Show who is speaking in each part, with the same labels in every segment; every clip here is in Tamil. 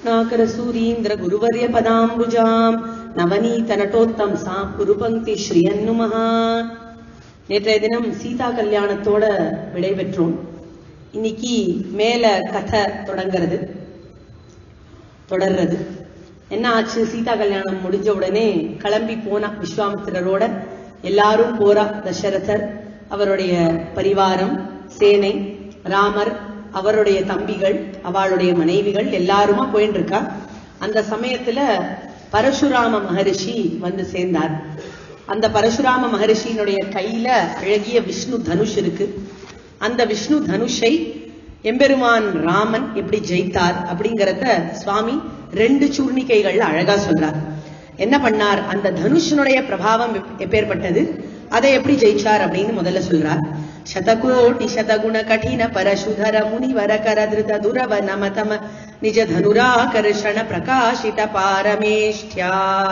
Speaker 1: ரத்னாகர சூரீந்திர குருவர்ய பதாம்புஜாம் நவநீத நட்டோத்தம் சா குருபங்கி ஸ்ரீயன்னுமஹா நேற்றைய தினம் சீதா கல்யாணத்தோட விடைபெற்றோம் இன்னைக்கு மேல கதை தொடங்கிறது தொடர்றது என்ன ஆச்சு சீதா கல்யாணம் முடிஞ்ச உடனே கிளம்பி போனா விஸ்வாமித்திரரோட எல்லாரும் போறா தசரதர் அவருடைய பரிவாரம் சேனை ராமர் அவருடைய தம்பிகள் அவளுடைய மனைவிகள் எல்லாருமா போயிட்டு இருக்கா அந்த சமயத்துல பரசுராம மகரிஷி வந்து சேர்ந்தார் அந்த பரசுராம மகரிஷியினுடைய கையில அழகிய விஷ்ணு தனுஷ் இருக்கு அந்த விஷ்ணு தனுஷை எம்பெருமான் ராமன் எப்படி ஜெயித்தார் அப்படிங்கறத சுவாமி ரெண்டு சூர்ணிக்கைகள் அழகா சொல்றார் என்ன பண்ணார் அந்த தனுஷனுடைய பிரபாவம் எப்பேற்பட்டது அதை எப்படி ஜெயிச்சார் அப்படின்னு முதல்ல சொல்றார் சதகோட்டி சதகுண கடின பரசுதர முனிவர கரதிருத துரவ நமதம நிஜ தனுராகர்ஷண பிரகாசித பாரமேஷ்டியா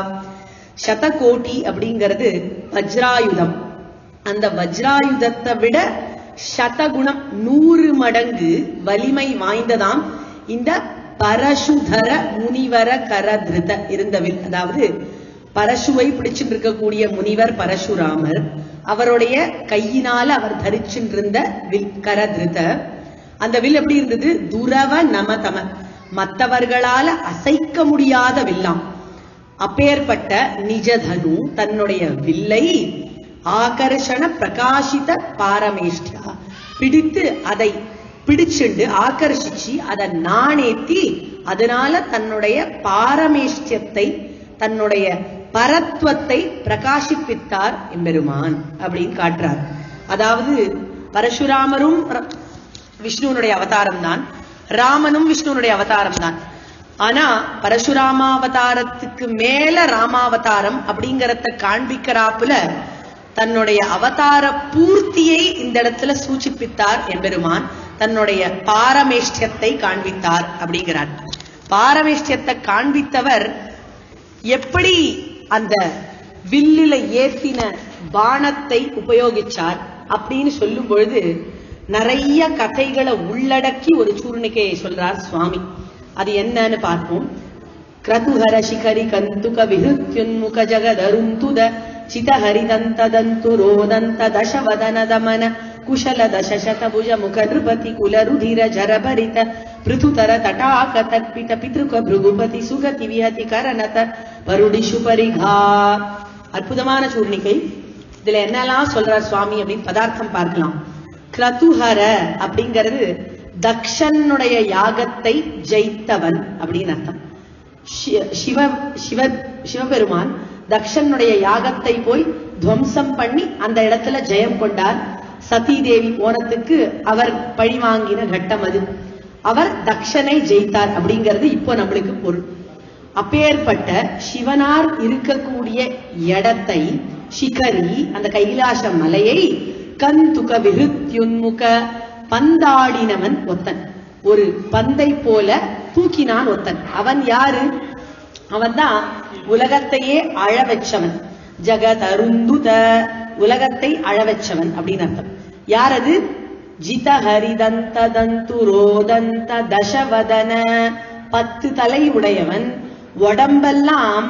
Speaker 1: சதகோட்டி அப்படிங்கிறது வஜ்ராயுதம் அந்த வஜ்ராயுதத்தை விட சதகுணம் நூறு மடங்கு வலிமை வாய்ந்ததாம் இந்த பரசுதர முனிவர கரதிருத இருந்தவில் அதாவது பரசுவை பிடிச்சிட்டு இருக்கக்கூடிய முனிவர் பரசுராமர் அவருடைய கையினால அவர் தரிச்சுட்டு வில் கரதிருத அந்த வில் எப்படி இருந்தது துரவ நமதம மற்றவர்களால அசைக்க முடியாத வில்லாம் அப்பேற்பட்ட நிஜதனு தன்னுடைய வில்லை ஆகர்ஷண பிரகாசித பாரமேஷ்டியா பிடித்து அதை பிடிச்சுண்டு ஆகர்ஷிச்சு அதை நாணேத்தி அதனால தன்னுடைய பாரமேஷ்டியத்தை தன்னுடைய பரத்வத்தை பிரகாசிப்பித்தார் எம்பெருமான் அப்படின்னு காட்டுறார் அதாவது பரசுராமரும் விஷ்ணுனுடைய அவதாரம் தான் ராமனும் விஷ்ணுனுடைய அவதாரம் தான் ஆனா பரசுராமாவதாரத்துக்கு மேல ராமாவதாரம் அப்படிங்கறத காண்பிக்கிறாப்புல தன்னுடைய அவதார பூர்த்தியை இந்த இடத்துல சூச்சிப்பித்தார் எம்பெருமான் தன்னுடைய பாரமேஷ்டியத்தை காண்பித்தார் அப்படிங்கிறார் பாரமேஷ்டியத்தை காண்பித்தவர் எப்படி அந்த வில்லில ஏத்தின பானத்தை உபயோகிச்சார் அப்படின்னு சொல்லும் பொழுது நிறைய கதைகளை உள்ளடக்கி ஒரு சூர்ணிக்கையை சொல்றார் சுவாமி அது என்னன்னு பார்ப்போம் கிரதுஹர சிகரி கந்துக விஹுத்யுன்முக ஜகதருந்துத சிதஹரிதந்ததந்து ரோதந்த தசவதன தமன ಕುಶಲ ದಶಶತಭುಜ ಮುಖ ನೃಪತಿ ಕುಲ ರುಧಿರ ಜರಭರಿತ ಪೃಥುತರ ತಟಾಕ ತರ್ಪಿತ ಪಿತೃಕ ಭೃಗುಪತಿ ಸುಗತಿ ವಿಹತಿ ಕರನತ பருடிஷு பரிகா அற்புதமான சூர்ணிகை இதுல என்னெல்லாம் சொல்றார் சுவாமி அப்படின்னு பதார்த்தம் பார்க்கலாம் கிரதுஹர அப்படிங்கிறது தக்ஷனுடைய யாகத்தை ஜெயித்தவன் அப்படின்னு அர்த்தம் சிவ சிவ சிவபெருமான் தக்ஷனுடைய யாகத்தை போய் துவம்சம் பண்ணி அந்த இடத்துல ஜெயம் கொண்டார் சதி தேவி போனதுக்கு அவர் பழி வாங்கின கட்டம் அது அவர் தக்ஷனை ஜெயித்தார் அப்படிங்கிறது இப்போ நம்மளுக்கு பொருள் அப்பேற்பட்ட சிவனார் இருக்கக்கூடிய இடத்தை சிகரி அந்த கைலாச மலையை கந்துக விருத்யுன்முக பந்தாடினவன் ஒத்தன் ஒரு பந்தை போல தூக்கினான் ஒத்தன் அவன் யாரு அவன் தான் உலகத்தையே அழ வச்சவன் ஜகதருந்துத உலகத்தை அழ வச்சவன் அப்படின்னு அர்த்தம் யார் அது ஜித ஹரிதந்த தந்து ரோதந்த தசவதன பத்து தலை உடையவன் உடம்பெல்லாம்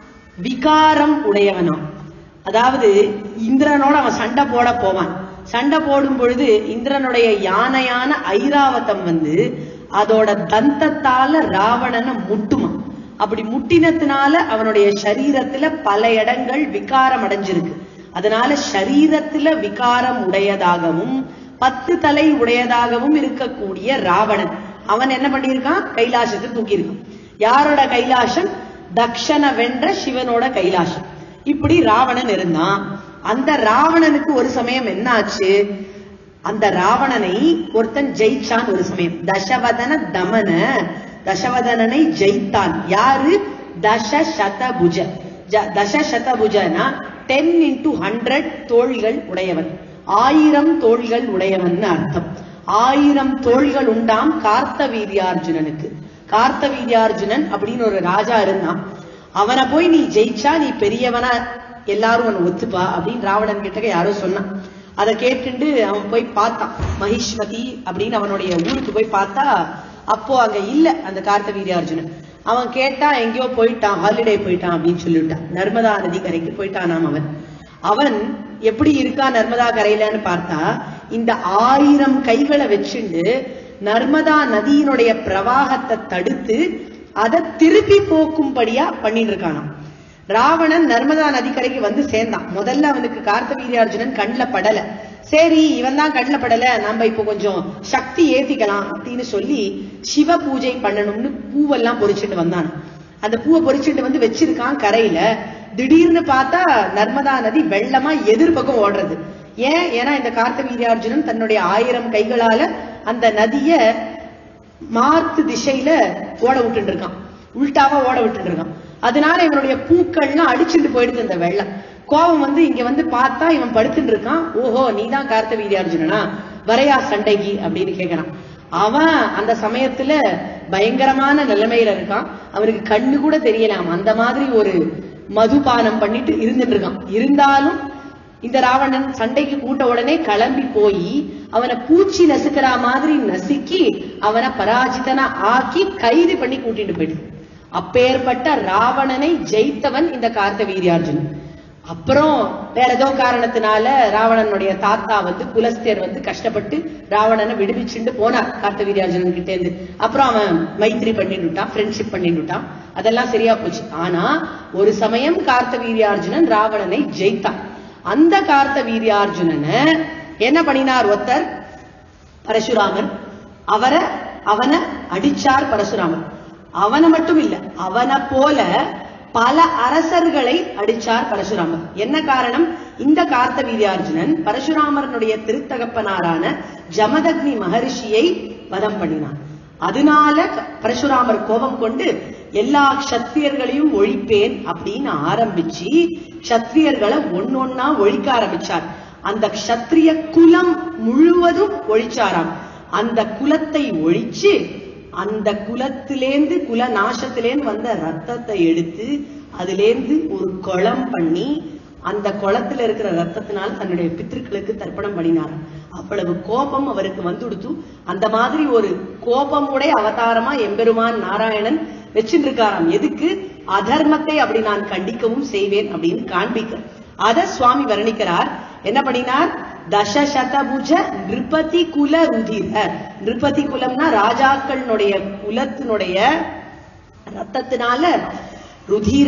Speaker 1: விகாரம் உடையவனாம் அதாவது இந்திரனோட அவன் சண்டை போட போவான் சண்டை போடும் பொழுது இந்திரனுடைய யானையான ஐராவதம் வந்து அதோட தந்தத்தால ராவணனை முட்டுமா அப்படி முட்டினத்தினால அவனுடைய சரீரத்துல பல இடங்கள் விகாரம் அடைஞ்சிருக்கு அதனால சரீரத்துல விகாரம் உடையதாகவும் பத்து தலை உடையதாகவும் இருக்கக்கூடிய ராவணன் அவன் என்ன பண்ணியிருக்கான் கைலாசத்தை தூக்கியிருக்கான் யாரோட கைலாசம் தக்ஷனை வென்ற சிவனோட கைலாசம் இப்படி ராவணன் இருந்தான் அந்த ராவணனுக்கு ஒரு சமயம் என்ன ஆச்சு அந்த ராவணனை ஒருத்தன் ஜெயிச்சான் ஒரு சமயம் தசவதன தமன தசவதனனை ஜெயித்தான் யாரு தச சதபுஜ தச சதபுஜனா டென் இன்டு ஹண்ட்ரட் தோள்கள் உடையவன் ஆயிரம் தோள்கள் உடையவன் அர்த்தம் ஆயிரம் தோள்கள் உண்டாம் கார்த்த வீரியார்ஜுனனுக்கு கார்த்த வீரியார்ஜுனன் அப்படின்னு ஒரு ராஜா இருந்தான் அவனை போய் நீ ஜெயிச்சா நீ பெரியவனா எல்லாரும் அவனை ஒத்துப்பா அப்படின்னு ராவணன் கிட்ட யாரோ சொன்னான் அதை கேட்டுண்டு அவன் போய் பார்த்தான் மகிஷ்மதி அப்படின்னு அவனுடைய ஊருக்கு போய் பார்த்தா அப்போ அங்க இல்ல அந்த கார்த்த வீரியார்ஜுனன் அவன் கேட்டா எங்கேயோ போயிட்டான் ஹாலிடே போயிட்டான் அப்படின்னு சொல்லிவிட்டான் நர்மதா நதி கரைக்கு போயிட்டானாம் அவன் அவன் எப்படி இருக்கா நர்மதா கரையிலன்னு பார்த்தா இந்த ஆயிரம் கைகளை வச்சுண்டு நர்மதா நதியினுடைய பிரவாகத்தை தடுத்து அதை திருப்பி போக்கும்படியா பண்ணிட்டு இருக்கானாம் ராவணன் நர்மதா நதிக்கரைக்கு வந்து சேர்ந்தான் முதல்ல அவனுக்கு கார்த்த வீரியார்ஜுனன் கண்ணில் படல சரி இவன் தான் கண்ணில் படல நம்ம இப்போ கொஞ்சம் சக்தி ஏத்திக்கலாம் அப்படின்னு சொல்லி சிவ பூஜை பண்ணணும்னு பூவெல்லாம் பொறிச்சிட்டு வந்தான் அந்த பூவை பொறிச்சிட்டு வந்து வச்சிருக்கான் கரையில திடீர்னு பார்த்தா நர்மதா நதி வெள்ளமா எதிர்பக்கம் ஓடுறது ஏன் ஏன்னா இந்த கார்த்த வீரியார்ஜுனன் தன்னுடைய ஆயிரம் கைகளால அந்த நதிய மாத்து திசையில ஓட விட்டுட்டு இருக்கான் உள்டாவா ஓட விட்டுட்டு இருக்கான் அதனால இவனுடைய பூக்கள்லாம் அடிச்சுட்டு போயிடுது இந்த வெள்ளம் கோபம் வந்து இங்க வந்து பார்த்தா இவன் படுத்துட்டு இருக்கான் ஓஹோ நீதான் கார்த்த வீரியார்ஜுனனா வரையா சண்டைக்கு அப்படின்னு கேக்குறான் அவன் அந்த சமயத்துல பயங்கரமான நிலைமையில இருக்கான் அவனுக்கு கண்ணு கூட தெரியலாம் அந்த மாதிரி ஒரு மதுபானம் பண்ணிட்டு இருந்துட்டு இருக்கான் இருந்தாலும் இந்த ராவணன் சண்டைக்கு கூட்ட உடனே கிளம்பி போய் அவனை பூச்சி நசுக்கிற மாதிரி நசுக்கி அவனை பராஜிதனா ஆக்கி கைது பண்ணி கூட்டிட்டு போயிட்டு அப்பேற்பட்ட ராவணனை ஜெயித்தவன் இந்த கார்த்த வீரியார்ஜுனன் அப்புறம் வேற ஏதோ காரணத்தினால ராவணனுடைய தாத்தா வந்து புலஸ்தியர் வந்து கஷ்டப்பட்டு ராவணனை விடுவிச்சுட்டு போனார் கார்த்த வீரியார்ஜுனன் கிட்ட இருந்து அப்புறம் அவன் மைத்திரி பண்ணிட்டுட்டான் ஃப்ரெண்ட்ஷிப் பண்ணிட்டுட்டான் அதெல்லாம் சரியா போச்சு ஆனா ஒரு சமயம் கார்த்த வீரியார்ஜுனன் ராவணனை ஜெயித்தான் அந்த கார்த்த வீரியார்ஜுனனை என்ன பண்ணினார் ஒருத்தர் பரசுராமன் அவரை அவனை அடிச்சார் பரசுராமன் அவனை மட்டும் இல்ல அவனை போல பல அரசர்களை அடிச்சார் பரசுராமர் என்ன காரணம் இந்த கார்த்த வீரியார்ஜுனன் பரசுராமரனுடைய திருத்தகப்பனாரான ஜமதக்னி மகரிஷியை வதம் பண்ணினான் அதனால பரசுராமர் கோபம் கொண்டு எல்லா க்ஷத்திரியர்களையும் ஒழிப்பேன் அப்படின்னு ஆரம்பிச்சு க்ஷத்திரியர்களை ஒன்னொன்னா ஒழிக்க ஆரம்பிச்சார் அந்த க்ஷத்திரிய குலம் முழுவதும் ஒழிச்சாராம் அந்த குலத்தை ஒழிச்சு அந்த குலத்திலேந்து குல நாசத்திலேந்து வந்த ரத்தத்தை எடுத்து அதிலேந்து ஒரு குளம் பண்ணி அந்த குளத்துல இருக்கிற ரத்தத்தினால தன்னுடைய பித்திருக்களுக்கு தர்ப்பணம் பண்ணினார் அவ்வளவு கோபம் அவருக்கு வந்துடுத்து அந்த மாதிரி ஒரு கோபமுடைய அவதாரமா எம்பெருமான் நாராயணன் வச்சுட்டு இருக்காராம் எதுக்கு அதர்மத்தை அப்படி நான் கண்டிக்கவும் செய்வேன் அப்படின்னு காண்பிக்க அத சுவாமி வர்ணிக்கிறார் என்ன பண்ணினார் தசசதபுஜ நிருபதி குல ருதிர நிருபதி குலம்னா ராஜாக்களுடைய குலத்தினுடைய ரத்தத்தினால ருதிர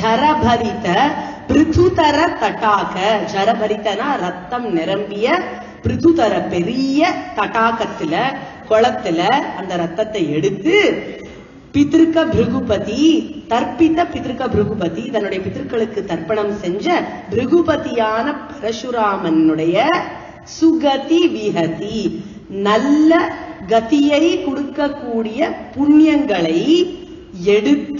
Speaker 1: ஜரபரித பிருதுதர தட்டாக ஜரபரித்தனா ரத்தம் நிரம்பிய பிருதுதர பெரிய தட்டாகத்துல குளத்துல அந்த ரத்தத்தை எடுத்து பித்ருக்க பிருகுபதி தர்ப்பித்த பித்ருக்க பிருகுபதி தன்னுடைய பித்ருக்களுக்கு தர்ப்பணம் செஞ்ச பிருகுபதியான பரசுராமனுடைய சுகதி விஹதி நல்ல கதியை கொடுக்கக்கூடிய புண்ணியங்களை எடுத்த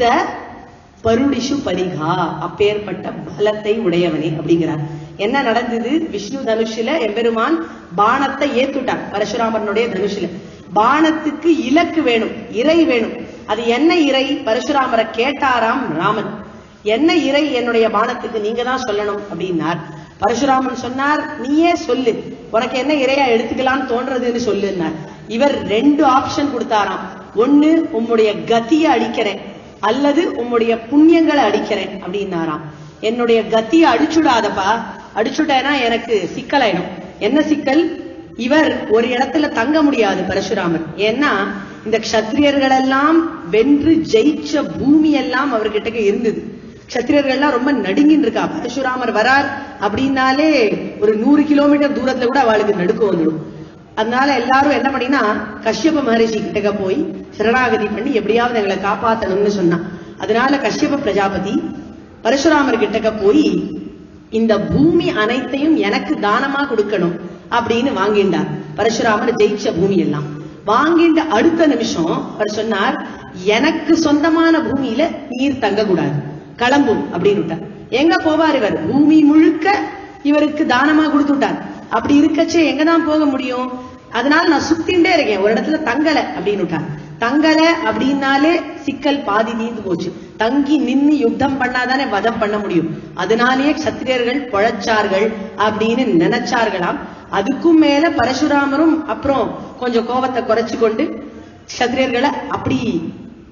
Speaker 1: பருடிஷு பரிகா அப்பேற்பட்ட பலத்தை உடையவனே அப்படிங்கிறார் என்ன நடந்தது விஷ்ணு தனுஷில எம்பெருமான் பானத்தை ஏத்துட்டான் பரசுராமனுடைய தனுஷில பானத்துக்கு இலக்கு வேணும் இறை வேணும் அது என்ன இறை பரசுராமரை கேட்டாராம் ராமன் என்ன இறை என்னுடைய பானத்துக்கு நீங்க தான் சொல்லணும் அப்படின்னார் பரசுராமன் சொன்னார் நீயே சொல்லு உனக்கு என்ன இறையா எடுத்துக்கலாம்னு தோன்றதுன்னு சொல்லுன்னார் இவர் ரெண்டு ஆப்ஷன் கொடுத்தாராம் ஒண்ணு உம்முடைய கத்திய அடிக்கிறேன் அல்லது உம்முடைய புண்ணியங்களை அடிக்கிறேன் அப்படின்னாராம் என்னுடைய கத்திய அடிச்சுடாதப்பா அடிச்சுட்டேன்னா எனக்கு சிக்கலாயிடும் என்ன சிக்கல் இவர் ஒரு இடத்துல தங்க முடியாது பரசுராமர் ஏன்னா இந்த க்ஷத்திரியர்கள் எல்லாம் வென்று ஜெயிச்ச பூமி எல்லாம் அவர்கிட்ட இருந்தது க்ஷத்திரியர்கள்லாம் ரொம்ப நடுங்கின்னு இருக்கா பரசுராமர் வரார் அப்படின்னாலே ஒரு நூறு கிலோமீட்டர் தூரத்துல கூட அவளுக்கு நடுக்கம் வந்துடும் அதனால எல்லாரும் என்ன பண்ணினா கஷ்யப மகரிஷி கிட்டக்க போய் சரணாகதி பண்ணி எப்படியாவது எங்களை காப்பாத்தணும்னு சொன்னான் அதனால கஷ்யப பிரஜாபதி பரசுராமர் கிட்டக்க போய் இந்த பூமி அனைத்தையும் எனக்கு தானமா கொடுக்கணும் அப்படின்னு வாங்கிண்டார் பரசுராமர் ஜெயிச்ச பூமி எல்லாம் வாங்கின்ற அடுத்த நிமிஷம் அவர் சொன்னார் எனக்கு சொந்தமான பூமியில நீர் தங்க கூடாது கிளம்பும் அப்படின்னு விட்டார் எங்க போவார் இவர் பூமி முழுக்க இவருக்கு தானமா கொடுத்துட்டார் அப்படி இருக்கச்சே எங்க தான் போக முடியும் அதனால நான் சுத்தின்டே இருக்கேன் ஒரு இடத்துல தங்கல அப்படின்னு விட்டார் தங்கல அப்படின்னாலே சிக்கல் பாதி நீந்து போச்சு தங்கி நின்னு யுத்தம் பண்ணாதானே வதம் பண்ண முடியும் அதனாலேயே சத்திரியர்கள் பொழைச்சார்கள் அப்படின்னு நினைச்சார்களாம் அதுக்கும் மேல பரசுராமரும் அப்புறம் கொஞ்சம் கோபத்தை குறைச்சு கொண்டு சத்திரியர்களை அப்படி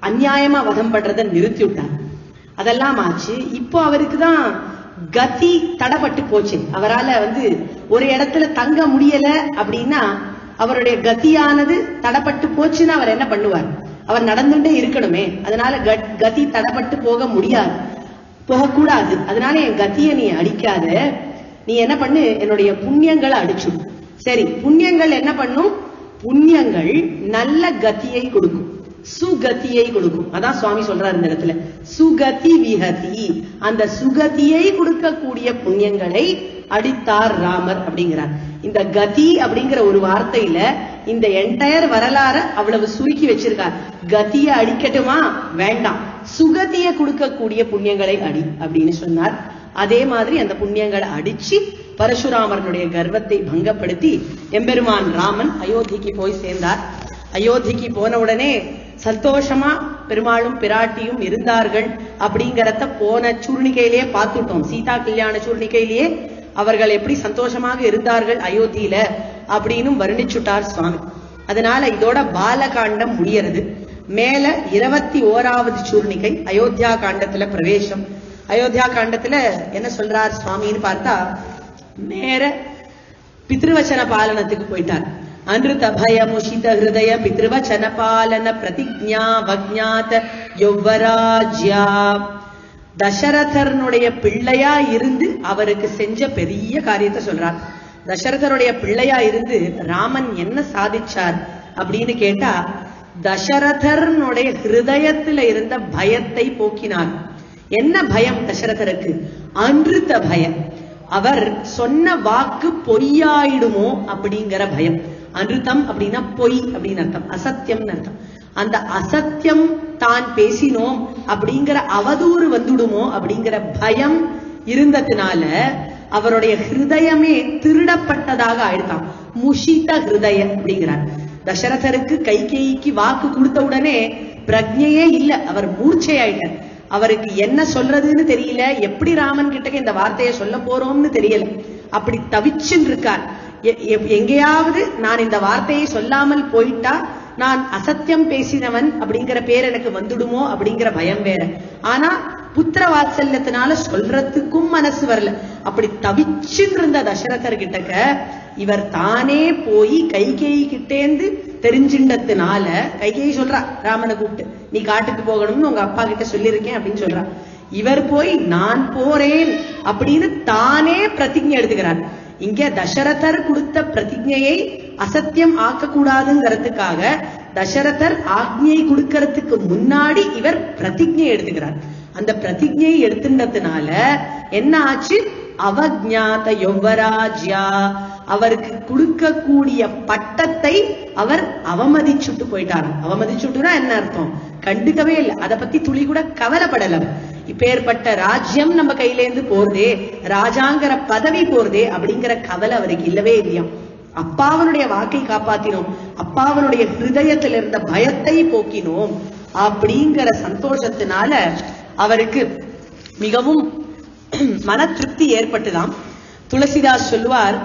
Speaker 1: அநியாயமா வதம் பண்றதை நிறுத்தி விட்டார் அதெல்லாம் ஆச்சு இப்போ அவருக்கு தான் கதி தடப்பட்டு போச்சு அவரால வந்து ஒரு இடத்துல தங்க முடியல அப்படின்னா அவருடைய கதியானது தடப்பட்டு போச்சுன்னா அவர் என்ன பண்ணுவார் அவர் நடந்துட்டே இருக்கணுமே அதனால கத்- கதி தடப்பட்டு போக முடியாது போகக்கூடாது அதனால என் கத்திய நீ அடிக்காத நீ என்ன பண்ணு என்னுடைய புண்ணியங்களை அடிச்சுடு சரி புண்ணியங்கள் என்ன பண்ணும் புண்ணியங்கள் நல்ல கத்தியை கொடுக்கும் சுகதியை கொடுக்கும் அதான் சுவாமி சொல்றாரு இந்த இடத்துல சுகதி விஹதி அந்த சுகதியை கொடுக்கக்கூடிய புண்ணியங்களை அடித்தார் ராமர் அப்படிங்கிறார் இந்த கதி அப்படிங்கிற ஒரு வார்த்தையில இந்த என்டையர் வரலாற அவ்வளவு சுருக்கி வச்சிருக்கார் கதிய அடிக்கட்டுமா வேண்டாம் சுகதியை கொடுக்கக்கூடிய புண்ணியங்களை அடி அப்படின்னு சொன்னார் அதே மாதிரி அந்த புண்ணியங்களை அடிச்சு பரசுராமரனுடைய கர்வத்தை பங்கப்படுத்தி எம்பெருமான் ராமன் அயோத்திக்கு போய் சேர்ந்தார் அயோத்திக்கு போன உடனே சந்தோஷமா பெருமாளும் பிராட்டியும் இருந்தார்கள் அப்படிங்கறத போன சூர்ணிகையிலேயே பார்த்துட்டோம் சீதா கல்யாண சூர்ணிகையிலேயே அவர்கள் எப்படி சந்தோஷமாக இருந்தார்கள் அயோத்தியில அப்படின்னு வர்ணிச்சுட்டார் சுவாமி அதனால இதோட பாலகாண்டம் முடியறது மேல இருபத்தி ஓராவது சூர்ணிகை அயோத்தியா காண்டத்துல பிரவேசம் அயோத்தியா காண்டத்துல என்ன சொல்றார் சுவாமின்னு பார்த்தா நேர பித்ருவச்சன பாலனத்துக்கு போயிட்டார் அனிருத பயமுஷித ஹிருதய பித்ருவச்சன பாலன பிரதிஜா வக்ஞாத யௌவராஜ்யா தசரதனுடைய பிள்ளையா இருந்து அவருக்கு செஞ்ச பெரிய காரியத்தை சொல்றார் தசரதருடைய பிள்ளையா இருந்து ராமன் என்ன சாதிச்சார் அப்படின்னு கேட்டா தசரதனுடைய ஹிருதயத்துல இருந்த பயத்தை போக்கினார் என்ன பயம் தசரதருக்கு அன்றுத்த பயம் அவர் சொன்ன வாக்கு பொய்யாயிடுமோ அப்படிங்கிற பயம் அன்றுத்தம் அப்படின்னா பொய் அப்படின்னு அர்த்தம் அசத்தியம்னு அர்த்தம் அந்த அசத்தியம் தான் பேசினோம் அப்படிங்கிற அவதூறு வந்துடுமோ அப்படிங்கிற பயம் இருந்ததுனால அவருடைய ஹிருதயமே திருடப்பட்டதாக ஆயிடுதான் முஷித ஹிருதய அப்படிங்கிறார் தசரதருக்கு கைகேயிக்கு வாக்கு கொடுத்த உடனே பிரஜையே இல்ல அவர் மூர்ச்சையாயிட்டார் அவருக்கு என்ன சொல்றதுன்னு தெரியல எப்படி ராமன் கிட்ட இந்த வார்த்தையை சொல்ல போறோம்னு தெரியல அப்படி தவிச்சுன்னு இருக்கார் எ- எ- எங்கேயாவது நான் இந்த வார்த்தையை சொல்லாமல் போயிட்டா நான் அசத்தியம் பேசினவன் அப்படிங்கிற பேர் எனக்கு வந்துடுமோ அப்படிங்கிற பயம் வேற ஆனா புத்திர வாத்சல்யத்தினால சொல்றதுக்கும் மனசு வரல அப்படி தவிச்சுன்னு இருந்த தசரதர் கிட்டக்க இவர் தானே போய் கைகேயி கிட்டேந்து தெரிஞ்சின்றதுனால கைகேயி சொல்றா ராமனை கூப்பிட்டு நீ காட்டுக்கு போகணும்னு உங்க அப்பா கிட்ட சொல்லியிருக்கேன் அப்படின்னு சொல்றா இவர் போய் நான் போறேன் அப்படின்னு தானே பிரதிஜை எடுத்துக்கிறார் இங்க தசரதர் கொடுத்த பிரதிஜையை அசத்தியம் ஆக்கக்கூடாதுங்கிறதுக்காக தசரதர் ஆக்ஞை கொடுக்கறதுக்கு முன்னாடி இவர் பிரதிஜை எடுத்துக்கிறார் அந்த பிரதிஜையை எடுத்துட்டதுனால என்ன ஆச்சு அவஜாத யௌவராஜ்யா அவருக்கு கொடுக்கக்கூடிய பட்டத்தை அவர் அவமதிச்சுட்டு போயிட்டாராம் அவமதிச்சுட்டுனா என்ன அர்த்தம் கண்டுக்கவே இல்லை அதை பத்தி துளி கூட கவலைப்படல அவர். இப்பேற்பட்ட ராஜ்யம் நம்ம கையில இருந்து போறதே ராஜாங்கிற பதவி போறதே அப்படிங்கிற கவலை அவருக்கு இல்லவே இல்லையாம் அப்பாவனுடைய வாக்கை காப்பாத்தினோம் அப்பாவனுடைய ஹிருதயத்தில் இருந்த பயத்தை போக்கினோம் அப்படிங்கிற சந்தோஷத்தினால அவருக்கு மிகவும் மன திருப்தி ஏற்பட்டுதாம் துளசிதாஸ் சொல்லுவார்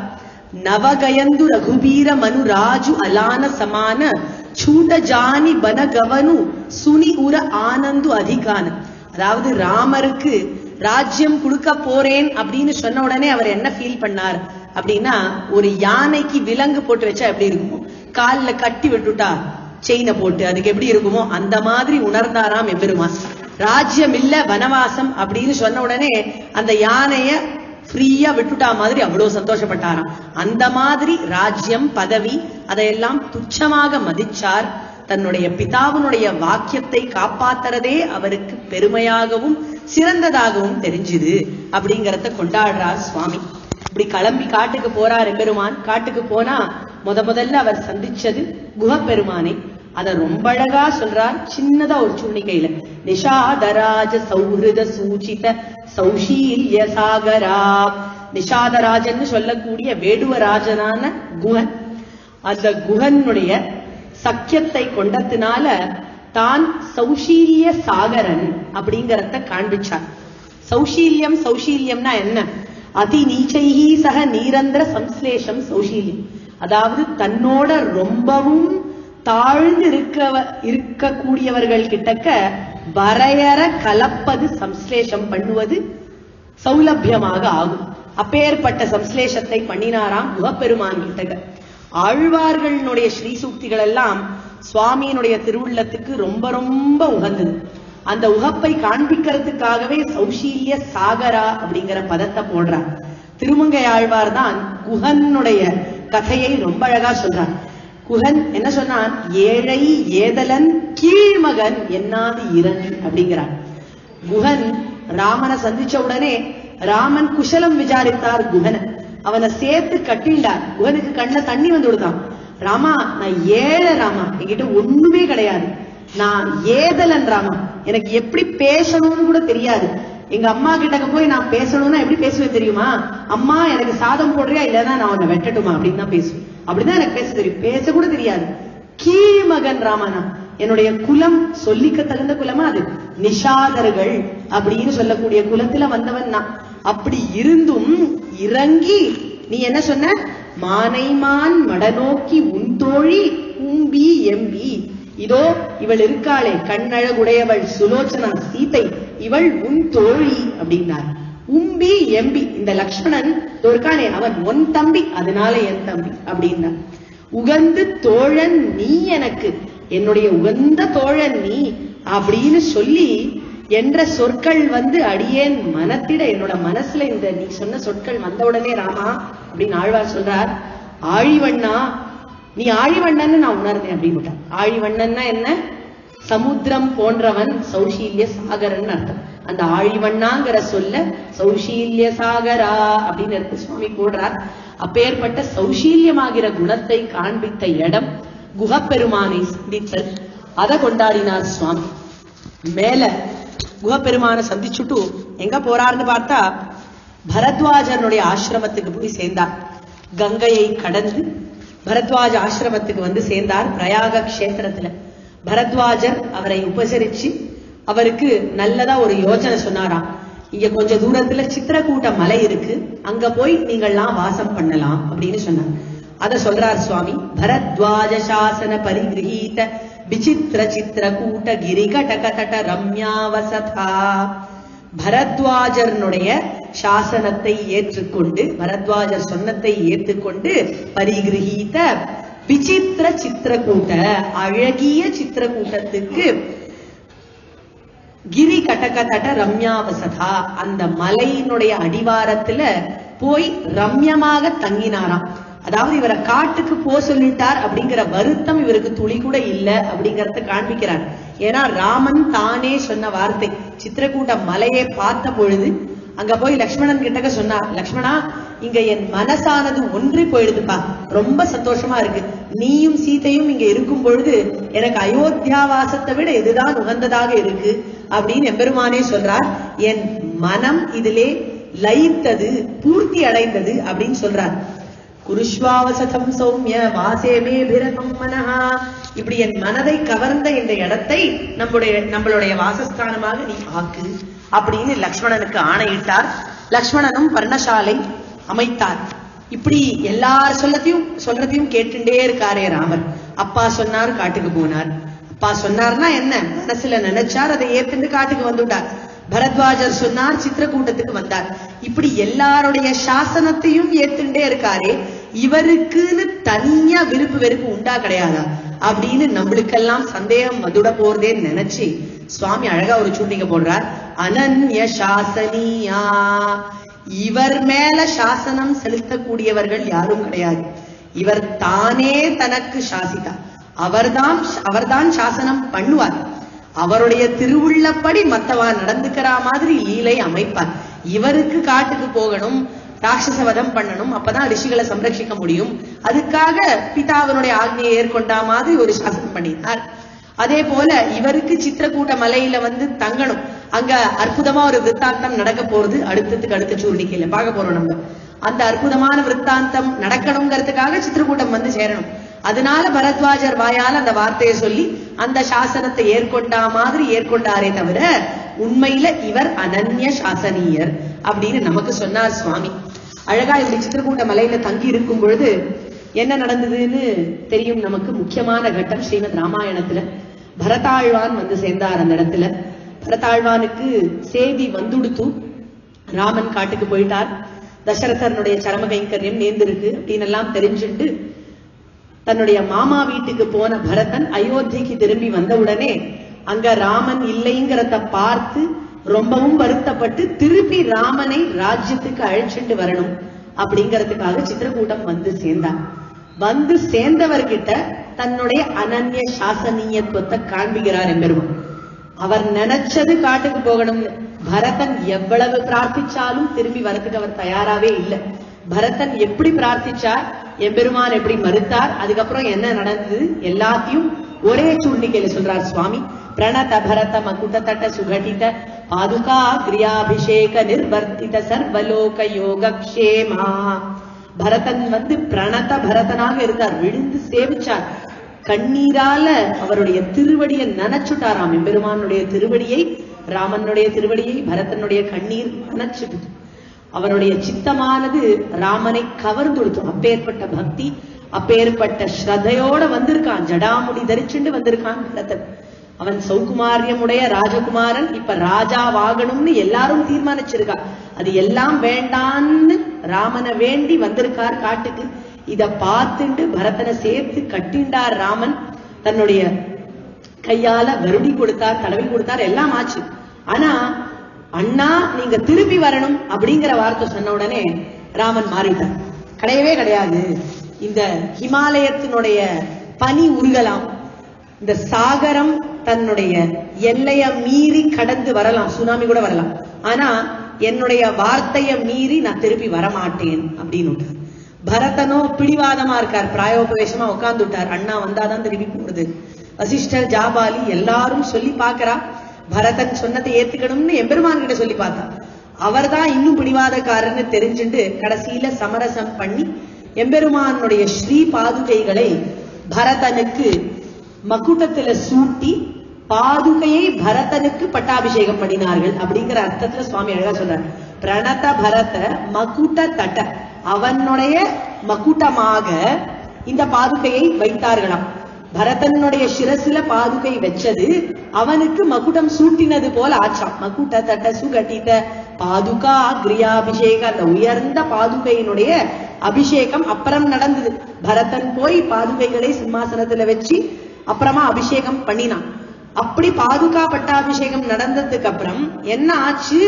Speaker 1: நவகயந்து ரகுபீர மனு ராஜு அலான சமான சூட ஜானி பனகவனு சுனி உர ஆனந்து அதிகான அதாவது ராமருக்கு ராஜ்யம் கொடுக்க போறேன் அப்படின்னு சொன்ன உடனே அவர் என்ன ஃபீல் பண்ணார் அப்படின்னா ஒரு யானைக்கு விலங்கு போட்டு வச்சா எப்படி இருக்கும் கால்ல கட்டி விட்டுட்டா செயினை போட்டு அதுக்கு எப்படி இருக்குமோ அந்த மாதிரி உணர்ந்தாராம் எம்பெருமான் ராஜ்யம் இல்ல வனவாசம் அப்படின்னு சொன்ன உடனே அந்த யானைய ஃப்ரீயா விட்டுட்டா மாதிரி அவ்வளவு சந்தோஷப்பட்டாராம் அந்த மாதிரி ராஜ்யம் பதவி அதையெல்லாம் துச்சமாக மதிச்சார் தன்னுடைய பிதாவினுடைய வாக்கியத்தை காப்பாத்துறதே அவருக்கு பெருமையாகவும் சிறந்ததாகவும் தெரிஞ்சுது அப்படிங்கறத கொண்டாடுறார் சுவாமி இப்படி கிளம்பி காட்டுக்கு போறார் எம்பெருமான் காட்டுக்கு போனா முத முதல்ல அவர் சந்திச்சது குஹப்பெருமானை அத ரொம்ப அழகா சொல்றார் சின்னதா ஒரு சுண்ணிக்கையில நிஷாதராஜ சௌஹிருத சூச்சித சௌஷீல்ய சாகரா நிஷாதராஜன்னு சொல்லக்கூடிய வேடுவராஜனான குஹன் அந்த குஹனுடைய சக்கியத்தை கொண்டதுனால தான் சௌஷீல்ய சாகரன் அப்படிங்கறத காண்பிச்சார் சௌஷீல்யம் சௌஷீல்யம்னா என்ன அதி நீச்சைஹி சக நீரந்திர சம்ஸ்லேஷம் சௌஷீல்யம் அதாவது தன்னோட ரொம்பவும் தாழ்ந்து இருக்க இருக்கக்கூடியவர்கள் கிட்டக்க வரையற கலப்பது சம்ஸ்லேஷம் பண்ணுவது சௌலபியமாக ஆகும் அப்பேற்பட்ட சம்ஸ்லேஷத்தை பண்ணினாராம் முகப்பெருமான் கிட்டக்க ஆழ்வார்களுடைய ஸ்ரீ சூக்திகள் எல்லாம் சுவாமியினுடைய திருவுள்ளத்துக்கு ரொம்ப ரொம்ப உகந்தது அந்த உகப்பை காண்பிக்கிறதுக்காகவே சௌஷீல்ய சாகரா அப்படிங்கிற பதத்தை போடுறார் திருமங்கை ஆழ்வார் தான் குஹனுடைய கதையை ரொம்ப அழகா சொல்றார் குஹன் என்ன சொன்னான் ஏழை ஏதலன் கீழ்மகன் என்னாது இரண் அப்படிங்கிறார் குஹன் ராமனை சந்திச்ச உடனே ராமன் குஷலம் விசாரித்தார் குஹனை அவனை சேர்த்து கட்டிண்டார் குஹனுக்கு கண்ணுல தண்ணி வந்து விடுதான் ராமா நான் ஏழை ராமா என்கிட்ட ஒண்ணுமே கிடையாது நான் ஏதலன் ராமா எனக்கு எப்படி பேசணும்னு கூட தெரியாது எங்க அம்மா கிட்டக்க போய் நான் பேசணும்னா எப்படி பேசுவேன் தெரியுமா அம்மா எனக்கு சாதம் போடுறியா இல்லன்னா நான் உன்னை வெட்டட்டுமா அப்படின்னு தான் பேசுவேன் அப்படிதான் எனக்கு பேச தெரியும் பேச கூட தெரியாது கீழ்மகன் ராமனா என்னுடைய குலம் சொல்லிக்க தகுந்த குலமா அது நிஷாதர்கள் அப்படின்னு சொல்லக்கூடிய குலத்துல வந்தவன் நான் அப்படி இருந்தும் இறங்கி நீ என்ன சொன்ன மானைமான் மடநோக்கி உன் தோழி உம்பி எம்பி இதோ இவள் இருக்காளே கண்ணழகுடையவள் சுலோச்சனா சீதை இவள் உன் தோழி அப்படின்னார் உம்பி எம்பி இந்த லக்ஷ்மணன் இதோ இருக்கானே அவன் உன் தம்பி அதனால என் தம்பி அப்படின்னார் உகந்து தோழன் நீ எனக்கு என்னுடைய உகந்த தோழன் நீ அப்படின்னு சொல்லி என்ற சொற்கள் வந்து அடியேன் மனத்திட என்னோட மனசுல இந்த நீ சொன்ன சொற்கள் வந்த உடனே ராமா அப்படின்னு ஆழ்வார் சொல்றார் ஆழிவண்ணா நீ ஆழிவண்ணன்னு நான் உணர்ந்தேன் அப்படின்னு விட்டார் ஆழிவண்ணன்னா என்ன சமுத்திரம் போன்றவன் சௌஷீல்ய சாகரன் அர்த்தம் அந்த ஆழிவண்ணாங்கிற சொல்ல சௌஷீல்ய சாகரா அப்படின்னு இருக்கு சுவாமி போடுறார் அப்பேற்பட்ட சௌஷீல்யமாகிற குணத்தை காண்பித்த இடம் குகப்பெருமானை சந்தித்தல் அதை கொண்டாடினார் சுவாமி மேல குகப்பெருமானை சந்திச்சுட்டு எங்க போறாருன்னு பார்த்தா பரத்வாஜனுடைய ஆசிரமத்துக்கு போய் சேர்ந்தார் கங்கையை கடந்து பரத்வாஜ ஆசிரமத்துக்கு வந்து சேர்ந்தார் பிரயாக கஷேத்திரத்துல பரத்வாஜர் அவரை உபசரிச்சு அவருக்கு நல்லதா ஒரு யோசனை சொன்னாராம் இங்க கொஞ்ச தூரத்துல சித்திரக்கூட்ட மலை இருக்கு அங்க போய் நீங்கள்லாம் வாசம் பண்ணலாம் அப்படின்னு சொன்னார் அத சொல்றார் சுவாமி பரத்வாஜ சாசன பரிகிரகீத விசித்திர சித்திரக்கூட்ட கிரிகடக தட ரம்யாவசதா பரத்வாஜர்னுடைய சாசனத்தை ஏற்றுக்கொண்டு பரத்வாஜர் சொன்னத்தை ஏற்றுக்கொண்டு பரிகிரகீத விசித்திர சித்திரக்கூட்ட அழகிய சித்திரக்கூட்டத்துக்கு கிரி கடக தட ரம்யாவசதா அந்த மலையினுடைய அடிவாரத்துல போய் ரம்யமாக தங்கினாராம் அதாவது இவரை காட்டுக்கு போ சொல்லிட்டார் அப்படிங்கிற வருத்தம் இவருக்கு துளி கூட இல்ல அப்படிங்கறத காண்பிக்கிறார் ஏன்னா ராமன் தானே சொன்ன வார்த்தை சித்திரக்கூட்ட மலையை பார்த்த பொழுது அங்க போய் லக்ஷ்மணன் கிட்டக்க சொன்னார் லக்ஷ்மணா இங்க என் மனசானது ஒன்றி போயிடுதுப்பா ரொம்ப சந்தோஷமா இருக்கு நீயும் சீதையும் இங்க இருக்கும் பொழுது எனக்கு அயோத்தியாவாசத்தை விட இதுதான் உகந்ததாக இருக்கு அப்படின்னு எம்பெருமானே சொல்றார் என் மனம் இதிலே லயித்தது பூர்த்தி அடைந்தது அப்படின்னு சொல்றார் குருஷ்வாவசதம் சௌமிய வாசேமே பிரதம் மனஹா இப்படி என் மனதை கவர்ந்த இந்த இடத்தை நம்முடைய நம்மளுடைய வாசஸ்தானமாக நீ ஆக்கு அப்படின்னு லக்ஷ்மணனுக்கு ஆணையிட்டார் லக்ஷ்மணனும் பர்ணசாலை அமைத்தார் இப்படி எல்லார் சொல்லத்தையும் சொல்றதையும் கேட்டுட்டே இருக்காரே ராமர் அப்பா சொன்னார் காட்டுக்கு போனார் அப்பா சொன்னார்னா என்ன மனசுல நினைச்சார் அதை ஏத்துட்டு காட்டுக்கு வந்துட்டார் பரத்வாஜர் சொன்னார் சித்திரக்கூட்டத்துக்கு வந்தார் இப்படி எல்லாருடைய சாசனத்தையும் ஏத்துட்டே இருக்காரே இவருக்குன்னு தனியா விருப்பு வெறுப்பு உண்டா கிடையாதா அப்படின்னு நம்மளுக்கெல்லாம் சந்தேகம் வந்துட போறதேன்னு நினைச்சு சுவாமி அழகா ஒரு சூட்டிங்க போடுறார் அனன்ய சாசனியா இவர் மேல சாசனம் செலுத்தக்கூடியவர்கள் யாரும் கிடையாது இவர் தானே தனக்கு சாசிதா அவர்தான் அவர்தான் சாசனம் பண்ணுவார் அவருடைய திருவுள்ளப்படி மத்தவா நடந்துக்கிற மாதிரி லீலை அமைப்பார் இவருக்கு காட்டுக்கு போகணும் ராட்சச வதம் பண்ணணும் அப்பதான் ரிஷிகளை சம்ரட்சிக்க முடியும் அதுக்காக பிதாவினுடைய ஆக்னியை ஏற்கொண்டா மாதிரி ஒரு சாசனம் பண்ணினார் அதே போல இவருக்கு சித்திரக்கூட்ட மலையில வந்து தங்கணும் அங்க அற்புதமா ஒரு விற்த்தாந்தம் நடக்க போறது அடுத்ததுக்கு அடுத்த சூழ்நிலையில பார்க்க போறோம் நம்ம அந்த அற்புதமான விற்த்தாந்தம் நடக்கணுங்கிறதுக்காக சித்திரக்கூட்டம் வந்து சேரணும் அதனால பரத்வாஜர் வாயால் அந்த வார்த்தையை சொல்லி அந்த சாசனத்தை ஏற்கொண்டா மாதிரி ஏற்கொண்டாரே தவிர உண்மையில இவர் அனன்ய சாசனியர் அப்படின்னு நமக்கு சொன்னார் சுவாமி அழகா இப்படி சித்திரக்கூட்ட மலையில தங்கி இருக்கும் பொழுது என்ன நடந்ததுன்னு தெரியும் நமக்கு முக்கியமான கட்டம் ஸ்ரீமத் ராமாயணத்துல பரதாழ்வான் வந்து சேர்ந்தார் அந்த இடத்துல பரதாழ்வானுக்கு செய்தி வந்துடுத்து ராமன் காட்டுக்கு போயிட்டார் தசரதனுடைய சரம கைங்கரியம் நேர்ந்திருக்கு அப்படின்னு எல்லாம் தெரிஞ்சுட்டு தன்னுடைய மாமா வீட்டுக்கு போன பரதன் அயோத்திக்கு திரும்பி வந்தவுடனே அங்க ராமன் இல்லைங்கிறத பார்த்து ரொம்பவும் வருத்தப்பட்டு திருப்பி ராமனை ராஜ்யத்துக்கு அழைச்சிட்டு வரணும் அப்படிங்கறதுக்காக சித்திரக்கூட்டம் வந்து சேர்ந்தார் வந்து சேர்ந்தவர்கிட்ட தன்னுடைய அனன்ய சாசனீயத்துவத்தை காண்பிக்கிறார் எம்பெருமான் அவர் நினைச்சது காட்டுக்கு போகணும்னு பரதன் எவ்வளவு பிரார்த்திச்சாலும் திரும்பி வரதுக்கு அவர் தயாராவே இல்லை பரதன் எப்படி பிரார்த்திச்சார் எம்பெருமான் எப்படி மறுத்தார் அதுக்கப்புறம் என்ன நடந்தது எல்லாத்தையும் ஒரே சூழ்நிலையில சொல்றார் சுவாமி பிரணத பரத மகுட தட்ட சுகடித பாதுகா கிரியாபிஷேக நிர்வர்த்தித சர்வலோக யோகக்ஷேமா பரதன் வந்து பிரணத பரதனாக இருந்தார் விழுந்து சேவிச்சார் கண்ணீரால அவருடைய திருவடியை நனைச்சுட்டாராம் எம்பெருமானுடைய திருவடியை ராமனுடைய திருவடியை பரதனுடைய கண்ணீர் நனைச்சுட்டு அவருடைய சித்தமானது ராமனை கவர்ந்துடுத்தும் அப்பேற்பட்ட பக்தி அப்பேற்பட்ட ஸ்ரத்தையோட வந்திருக்கான் ஜடாமுடி தரிச்சுண்டு வந்திருக்கான் பரதன் அவன் சௌகுமாரியமுடைய ராஜகுமாரன் இப்ப ராஜாவாகணும்னு எல்லாரும் தீர்மானிச்சிருக்கா அது எல்லாம் வேண்டான்னு ராமனை வேண்டி வந்திருக்கார் காட்டுக்கு இத பார்த்துண்டு பரதனை சேர்த்து கட்டிண்டார் ராமன் தன்னுடைய கையால வருடி கொடுத்தார் தடவி கொடுத்தார் எல்லாம் ஆச்சு ஆனா அண்ணா நீங்க திருப்பி வரணும் அப்படிங்கிற வார்த்தை சொன்ன உடனே ராமன் மாறிட்டார் கிடையவே கிடையாது இந்த ஹிமாலயத்தினுடைய பனி உருகலாம் இந்த சாகரம் தன்னுடைய எல்லைய மீறி கடந்து வரலாம் சுனாமி கூட வரலாம் ஆனா என்னுடைய வார்த்தைய மீறி நான் திருப்பி வரமாட்டேன் அப்படின்னு விட்டார். பரதனோ பிடிவாதமா இருக்கார் பிராயோபவேசமா உட்கார்ந்துட்டார் அண்ணா வந்தாதான் திருப்பி போறது வசிஷ்டர் ஜாபாலி எல்லாரும் சொல்லி பார்க்கறா பரதன் சொன்னதை ஏத்துக்கணும்னு எம்பெருமான் கிட்ட சொல்லி பார்த்தா அவர்தான் இன்னும் பிடிவாதக்காரன்னு தெரிஞ்சுட்டு கடைசியில சமரசம் பண்ணி எம்பெருமானுடைய ஸ்ரீ பாதுகைகளை பரதனுக்கு மகுடத்துல சூட்டி பாதுகையை பரதனுக்கு பட்டாபிஷேகம் பண்ணினார்கள் அப்படிங்கிற அர்த்தத்துல சுவாமி அழகா சொல்றார் பிரணத பரத மகுட தட்ட அவனுடைய மகுடமாக இந்த பாதுகையை வைத்தார்களாம் பரதனுடைய சிரசில பாதுகை வச்சது அவனுக்கு மகுடம் சூட்டினது போல ஆச்சாம் மகுட தட்ட சுகட்டித பாதுகா கிரியாபிஷேக அந்த உயர்ந்த பாதுகையினுடைய அபிஷேகம் அப்புறம் நடந்தது பரதன் போய் பாதுகைகளை சிம்மாசனத்துல வச்சு அப்புறமா அபிஷேகம் பண்ணினான் அப்படி பாதுகா பட்டாபிஷேகம் நடந்ததுக்கு அப்புறம் என்ன ஆச்சு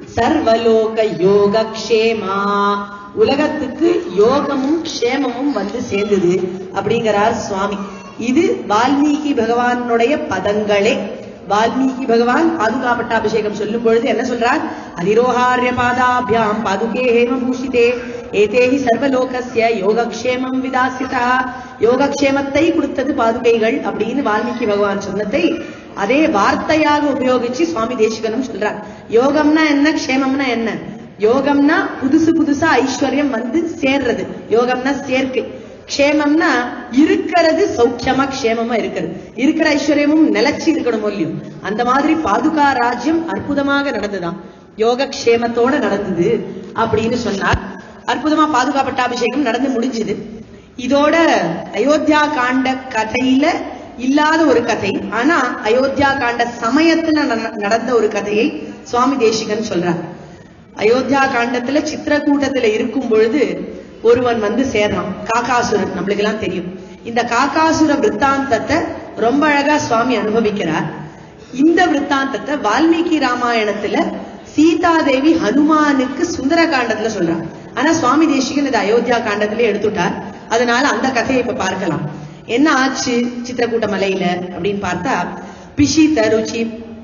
Speaker 1: சர்வலோக யோக க்ஷேமா உலகத்துக்கு யோகமும் க்ஷேமமும் வந்து சேர்ந்தது அப்படிங்கிறார் சுவாமி இது வால்மீகி பகவானுடைய பதங்களே வால்மீகி பகவான் பாதுகா பட்டாபிஷேகம் சொல்லும் பொழுது என்ன சொல்றார் அதிரோஹாரிய பாதாபியாம் பாதுகே ஹேம பூஷிதே ஏதேஹி சர்வலோகஸ்ய யோகக்ஷேமம் விதாசிதா யோகக்ஷேமத்தை கொடுத்தது பாதுகைகள் அப்படின்னு வால்மீகி பகவான் சொன்னதை அதே வார்த்தையாக உபயோகிச்சு சுவாமி தேசிகனும் சொல்றார் யோகம்னா என்ன க்ஷேமம்னா என்ன யோகம்னா புதுசு புதுசா ஐஸ்வர்யம் வந்து சேர்றது யோகம்னா சேர்க்கை க்ஷேமம்னா இருக்கிறது சௌக்கியமா க்ஷேமமா இருக்கிறது இருக்கிற ஐஸ்வர்யமும் நிலைச்சு இருக்கணும் இல்லையும் அந்த மாதிரி பாதுகா ராஜ்யம் அற்புதமாக நடந்துதான் யோக க்ஷேமத்தோட நடந்தது அப்படின்னு சொன்னார் அற்புதமா பாதுகா பட்டாபிஷேகம் நடந்து முடிஞ்சுது இதோட அயோத்தியா காண்ட கதையில இல்லாத ஒரு கதை ஆனா அயோத்தியா காண்ட சமயத்துல நட- நடந்த ஒரு கதையை சுவாமி தேசிகன் சொல்றார் அயோத்தியா காண்டத்துல சித்திரக்கூட்டத்துல இருக்கும் பொழுது ஒருவன் வந்து சேர்றான் காக்காசுரன் நம்மளுக்கு எல்லாம் தெரியும் இந்த காக்காசுர விற்த்தாந்தத்தை ரொம்ப அழகா சுவாமி அனுபவிக்கிறார் இந்த விற்த்தாந்தத்தை வால்மீகி ராமாயணத்துல சீதாதேவி ஹனுமானுக்கு சுந்தர காண்டத்துல சொல்றார் ஆனா சுவாமி தேசிகன் இது அயோத்தியா காண்டத்திலே எடுத்துட்டார் அதனால அந்த கதையை இப்ப பார்க்கலாம் என்ன ஆச்சு சித்திரக்கூட்ட மலையில அப்படின்னு பார்த்தா பிஷித ருச்சி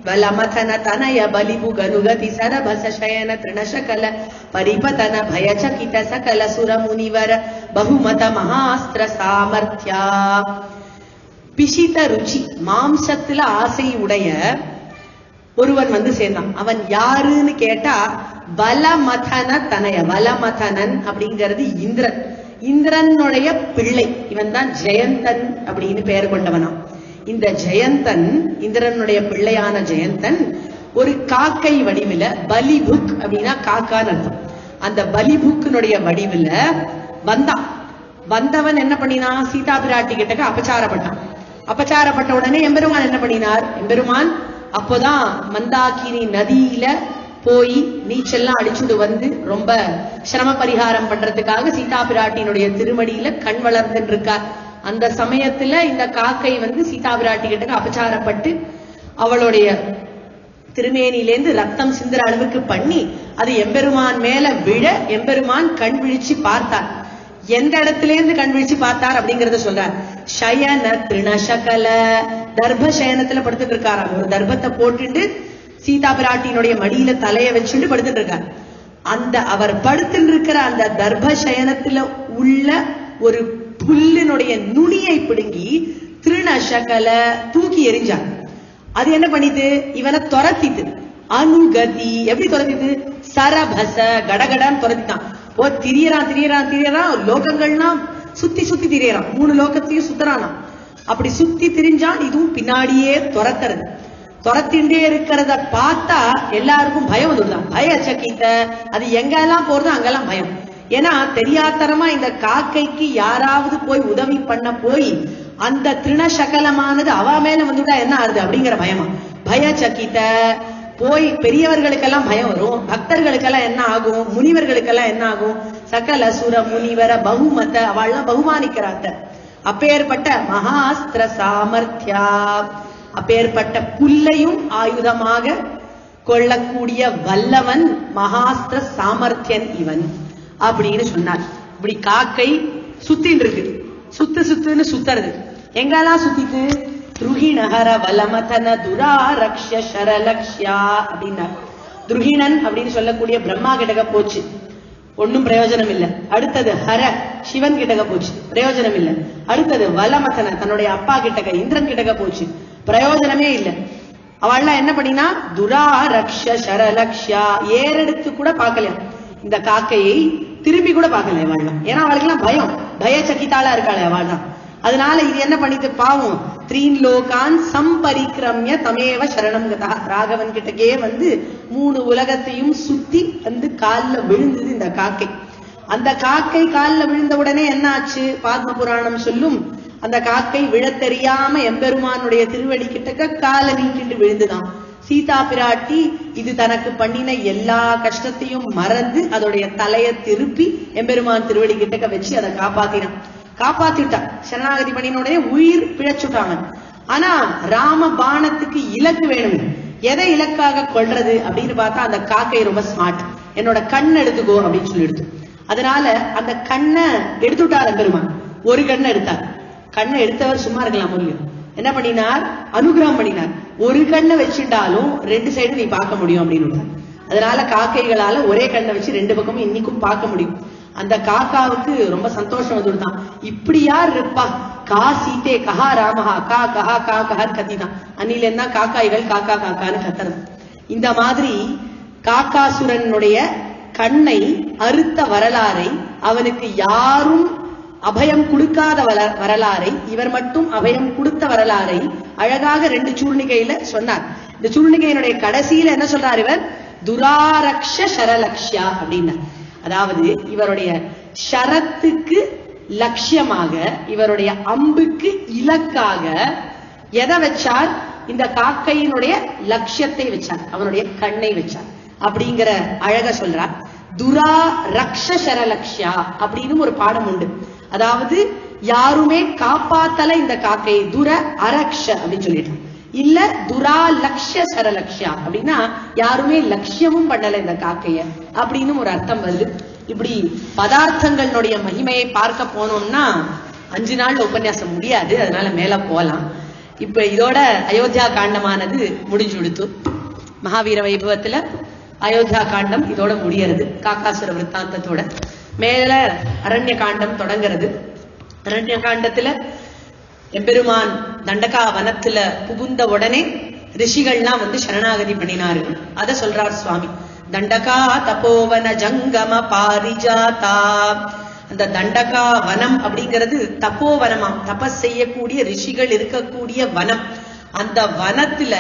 Speaker 1: ಬಲಮಥನ ತನಯ ಬಲಿಬು ಗನುಗತಿ ಸರಭಸ ಶಯನ ತೃಣಶಕಲ ಪರಿಪತನ ಭಯಚಕಿತ ಸಕಲ ಸುರ ಮುನಿವರ ಬಹುಮತ ಮಹಾಸ್ತ್ರ ಸಾಮರ್ಥ್ಯ பிசித ருச்சி மாம்சத்துல ஆசை உடைய ஒருவன் வந்து சேர்ந்தான் அவன் யாருன்னு கேட்டா பலமதன தனய பலமதனன் அப்படிங்கிறது இந்திரன் இந்திரனுடைய பிள்ளை இவன் தான் ஜெயந்தன் அப்படின்னு பெயர் கொண்டவனாம் இந்த ஜெயந்தன் இந்திரனுடைய பிள்ளையான ஜெயந்தன் ஒரு காக்கை வடிவில பலிபுக் அப்படின்னா காக்கான்னு அர்த்தம் அந்த பலிபுக்கினுடைய வடிவில வந்தான் வந்தவன் என்ன பண்ணினான் சீதா பிராட்டி கிட்டக்க அபச்சாரப்பட்டான் அபச்சாரப்பட்ட உடனே எம்பெருமான் என்ன பண்ணினார் எம்பெருமான் அப்போதான் மந்தாகினி நதியில போய் நீச்சல்லாம் அடிச்சுட்டு வந்து ரொம்ப சிரம பரிகாரம் பண்றதுக்காக சீதா பிராட்டியினுடைய திருமடியில கண் வளர்ந்துட்டு இருக்கார் அந்த சமயத்துல இந்த காக்கை வந்து சீதா பிராட்டி கிட்ட அபச்சாரப்பட்டு அவளுடைய திருமேனிலேந்து ரத்தம் சிந்துற அளவுக்கு பண்ணி அது எம்பெருமான் மேல விழ எம்பெருமான் கண் விழிச்சு பார்த்தார் எந்த இடத்துல இருந்து கண் விழிச்சு பார்த்தார் அப்படிங்கறத சொல்றார் சயன திருணசகல தர்ப சயனத்துல படுத்துட்டு இருக்காராம் ஒரு தர்பத்தை போட்டுட்டு சீதா பிராட்டியினுடைய மடியில தலைய வச்சுட்டு படுத்துட்டு இருக்கார் அந்த அவர் படுத்துட்டு இருக்கிற அந்த தர்ப சயனத்துல உள்ள ஒரு புல்லினுடைய நுனியை பிடுங்கி திருநசகல தூக்கி எறிஞ்சார் அது என்ன பண்ணிது இவனை துரத்திது அனுகதி எப்படி துரத்திது சரபச கடகடான்னு துரத்திட்டான் ஓ திரியறான் திரியறான் திரியறான் லோகங்கள்லாம் சுத்தி சுத்தி திரியறான் மூணு லோகத்தையும் சுத்துறானாம் அப்படி சுத்தி திரிஞ்சான் இதுவும் பின்னாடியே துரத்துறது துரத்தின்றே இருக்கிறத பார்த்தா எல்லாருக்கும் பயம் வந்துடுதான் பய சக்கித்த அது எங்கெல்லாம் போறதோ அங்கெல்லாம் பயம் ஏன்னா தெரியாத்தனமா இந்த காக்கைக்கு யாராவது போய் உதவி பண்ண போய் அந்த திருணசகலமானது அவ மேல வந்துட்டா என்ன ஆறுது அப்படிங்கிற பயமா பய சக்கித்த போய் பெரியவர்களுக்கெல்லாம் பயம் வரும் பக்தர்களுக்கெல்லாம் என்ன ஆகும் முனிவர்களுக்கெல்லாம் என்ன ஆகும் சகல சுர முனிவர பகுமத அவள்லாம் பகுமானிக்கிறாத்த அப்பேற்பட்ட மகாஸ்திர சாமர்த்தியா அப்பேற்பட்ட புல்லையும் ஆயுதமாக கொள்ளக்கூடிய வல்லவன் மகாஸ்திர சாமர்த்தியன் இவன் அப்படின்னு சொன்னார் இப்படி காக்கை சுத்தின்னு இருக்கு சுத்து சுத்துன்னு சுத்துறது எங்கெல்லாம் சுத்திட்டு துருகிணஹர வலமதன துராரக்ஷ சரலக்ஷ்யா அப்படின்னார் துருகிணன் அப்படின்னு சொல்லக்கூடிய பிரம்மா கிட்டக போச்சு ஒண்ணும் பிரயோஜனம் இல்ல அடுத்தது ஹர சிவன் கிட்டக போச்சு பிரயோஜனம் இல்ல அடுத்தது வலமதன தன்னுடைய அப்பா கிட்டக இந்திரன் கிட்டக போச்சு பிரயோஜனமே இல்ல அவள்லாம் என்ன பண்ணினா துராரக்ஷ சரலக்ஷ்யா ஏறெடுத்து கூட பார்க்கல இந்த காக்கையை திரும்பி கூட பார்க்கல அவள்லாம் ஏன்னா அவளுக்கெல்லாம் பயம் பயச்சக்கித்தாளா இருக்காளே அவள் தான் அதனால இது என்ன பண்ணிட்டு பாவம் த்ரீன் லோகான் சம்பரிக்கிரமிய தமேவ சரணம் கதா ராகவன் கிட்டக்கே வந்து மூணு உலகத்தையும் சுத்தி வந்து கால்ல விழுந்தது இந்த காக்கை அந்த காக்கை கால்ல விழுந்த உடனே என்ன ஆச்சு பாத்ம புராணம் சொல்லும் அந்த காக்கை விழத் தெரியாம எம்பெருமானுடைய திருவடி கிட்டக்க காலை நீட்டிட்டு விழுந்துதான் சீதா பிராட்டி இது தனக்கு பண்ணின எல்லா கஷ்டத்தையும் மறந்து அதோடைய தலையை திருப்பி எம்பெருமான் திருவடி கிட்டக்க வச்சு அதை காப்பாத்தினான் காப்பாத்திட்டான் சரணாகதி பண்ணினுடைய உயிர் பிழைச்சுட்டான் ஆனா ராம பானத்துக்கு இலக்கு வேணும் எதை இலக்காக கொள்றது அப்படின்னு பார்த்தா அந்த காக்கை ரொம்ப ஸ்மார்ட் என்னோட கண் எடுத்துக்கோ அப்படின்னு சொல்லிடுது அதனால அந்த கண்ணை எடுத்துட்டார் பெருமான் ஒரு கண்ணை எடுத்தார் கண்ணை எடுத்தவர் சும்மா இருக்கலாம் முடியும் என்ன பண்ணினார் அனுகிரகம் பண்ணினார் ஒரு கண்ணை வச்சுட்டாலும் ரெண்டு சைடு நீ பார்க்க முடியும் அப்படின்னு அதனால காக்கைகளால ஒரே கண்ணை வச்சு ரெண்டு பக்கமும் இன்னைக்கும் பார்க்க முடியும் அந்த காக்காவுக்கு ரொம்ப சந்தோஷம் வந்துடுதான் இப்படி யார் இருப்பா கா சீதே கஹா ராமஹா கா கஹா கா கஹான்னு கத்திதான் அன்னில இருந்தா காக்காய்கள் காக்கா காக்கான்னு கத்துறது இந்த மாதிரி காக்காசுரனுடைய கண்ணை அறுத்த வரலாறை அவனுக்கு யாரும் அபயம் கொடுக்காத வர- வரலாறை இவர் மட்டும் அபயம் கொடுத்த வரலாறை அழகாக ரெண்டு சூழ்நிகையில சொன்னார் இந்த சூழ்நிகையினுடைய கடைசியில என்ன சொல்றார் இவர் துராரக்ஷ சரலக்ஷ்யா அப்படின்னார் அதாவது இவருடைய ஷரத்துக்கு லட்சியமாக இவருடைய அம்புக்கு இலக்காக எதை வச்சார் இந்த காக்கையினுடைய லட்சியத்தை வச்சார் அவனுடைய கண்ணை வச்சார் அப்படிங்கிற அழக சொல்றார் துரா ரக்ஷ சரலக்ஷ்யா அப்படின்னு ஒரு பாடம் உண்டு அதாவது யாருமே காப்பாத்தல இந்த காக்கை துர அரக்ஷ அப்படின்னு சொல்லிட்டான் இல்ல துரா லக்ஷ்ய சரலக்ஷ்யா அப்படின்னா யாருமே லட்சியமும் பண்ணல இந்த காக்கைய அப்படின்னு ஒரு அர்த்தம் வருது இப்படி பதார்த்தங்களுடைய மகிமையை பார்க்க போனோம்னா அஞ்சு நாள்ல உபன்யாசம் முடியாது அதனால மேல போலாம் இப்ப இதோட அயோத்தியா காண்டமானது முடிஞ்சு கொடுத்து மகாவீர வைபவத்துல அயோத்தியா காண்டம் இதோட முடியறது காக்காசுர விற்த்தாந்தத்தோட மேல அரண்ய காண்டம் தொடங்குறது அரண்ய காண்டத்துல எம்பெருமான் தண்டகா வனத்துல புகுந்த உடனே ரிஷிகள்லாம் வந்து சரணாகதி பண்ணினார்கள் அத சொல்றார் சுவாமி தண்டகா தபோவன ஜங்கம பாரிஜாதா அந்த தண்டகா வனம் அப்படிங்கிறது தபோவனமாம் தபஸ் செய்யக்கூடிய ரிஷிகள் இருக்கக்கூடிய வனம் அந்த வனத்துல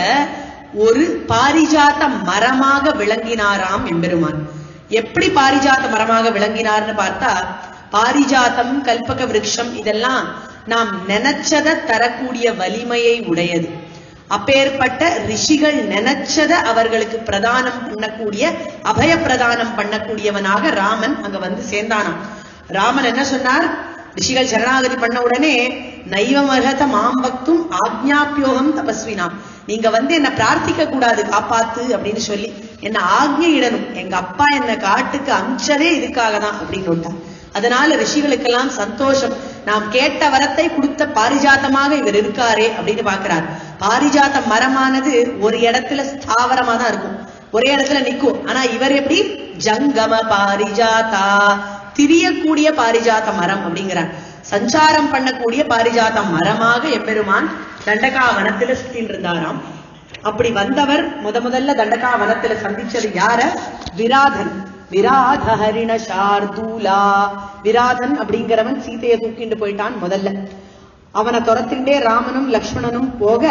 Speaker 1: ஒரு பாரிஜாத மரமாக விளங்கினாராம் எம்பெருமான் எப்படி பாரிஜாத மரமாக விளங்கினார்னு பார்த்தா பாரிஜாதம் கல்பக விருட்சம் இதெல்லாம் நாம் நினைச்சத தரக்கூடிய வலிமையை உடையது அப்பேற்பட்ட ரிஷிகள் நினைச்சத அவர்களுக்கு பிரதானம் பண்ணக்கூடிய அபய பிரதானம் பண்ணக்கூடியவனாக ராமன் அங்க வந்து சேர்ந்தானாம் ராமன் என்ன சொன்னார் ரிஷிகள் சரணாகதி பண்ண உடனே நைவமர்ஹத மாம்பக்தும் ஆக்ஞாபியோகம் தபஸ்வினாம் நீங்க வந்து என்ன பிரார்த்திக்க கூடாது காப்பாத்து அப்படின்னு சொல்லி என்ன ஆக்ஞையிடணும் எங்க அப்பா என்ன காட்டுக்கு அமிச்சதே இதுக்காக தான் அப்படின்னு விட்டார் அதனால ரிஷிகளுக்கெல்லாம் சந்தோஷம் நாம் கேட்ட வரத்தை கொடுத்த பாரிஜாத்தமாக இவர் இருக்காரே அப்படின்னு பாக்குறார் பாரிஜாத்த மரமானது ஒரு இடத்துல ஸ்தாவரமா தான் இருக்கும் ஒரே இடத்துல நிக்கும் ஆனா இவர் எப்படி ஜங்கம பாரிஜாதா திரியக்கூடிய பாரிஜாத மரம் அப்படிங்கிறார் சஞ்சாரம் பண்ணக்கூடிய பாரிஜாத மரமாக எம்பெருமான் தண்டகா வனத்துல சுத்தின்னு இருந்தாராம் அப்படி வந்தவர் முத முதல்ல தண்டகா வனத்துல சந்திச்சது யார விராதன் விராத ஹரிண சார்தூலா விராதன் அப்படிங்கிறவன் சீதையை தூக்கிட்டு போயிட்டான் முதல்ல அவனை துரத்திண்டே ராமனும் லக்ஷ்மணனும் போக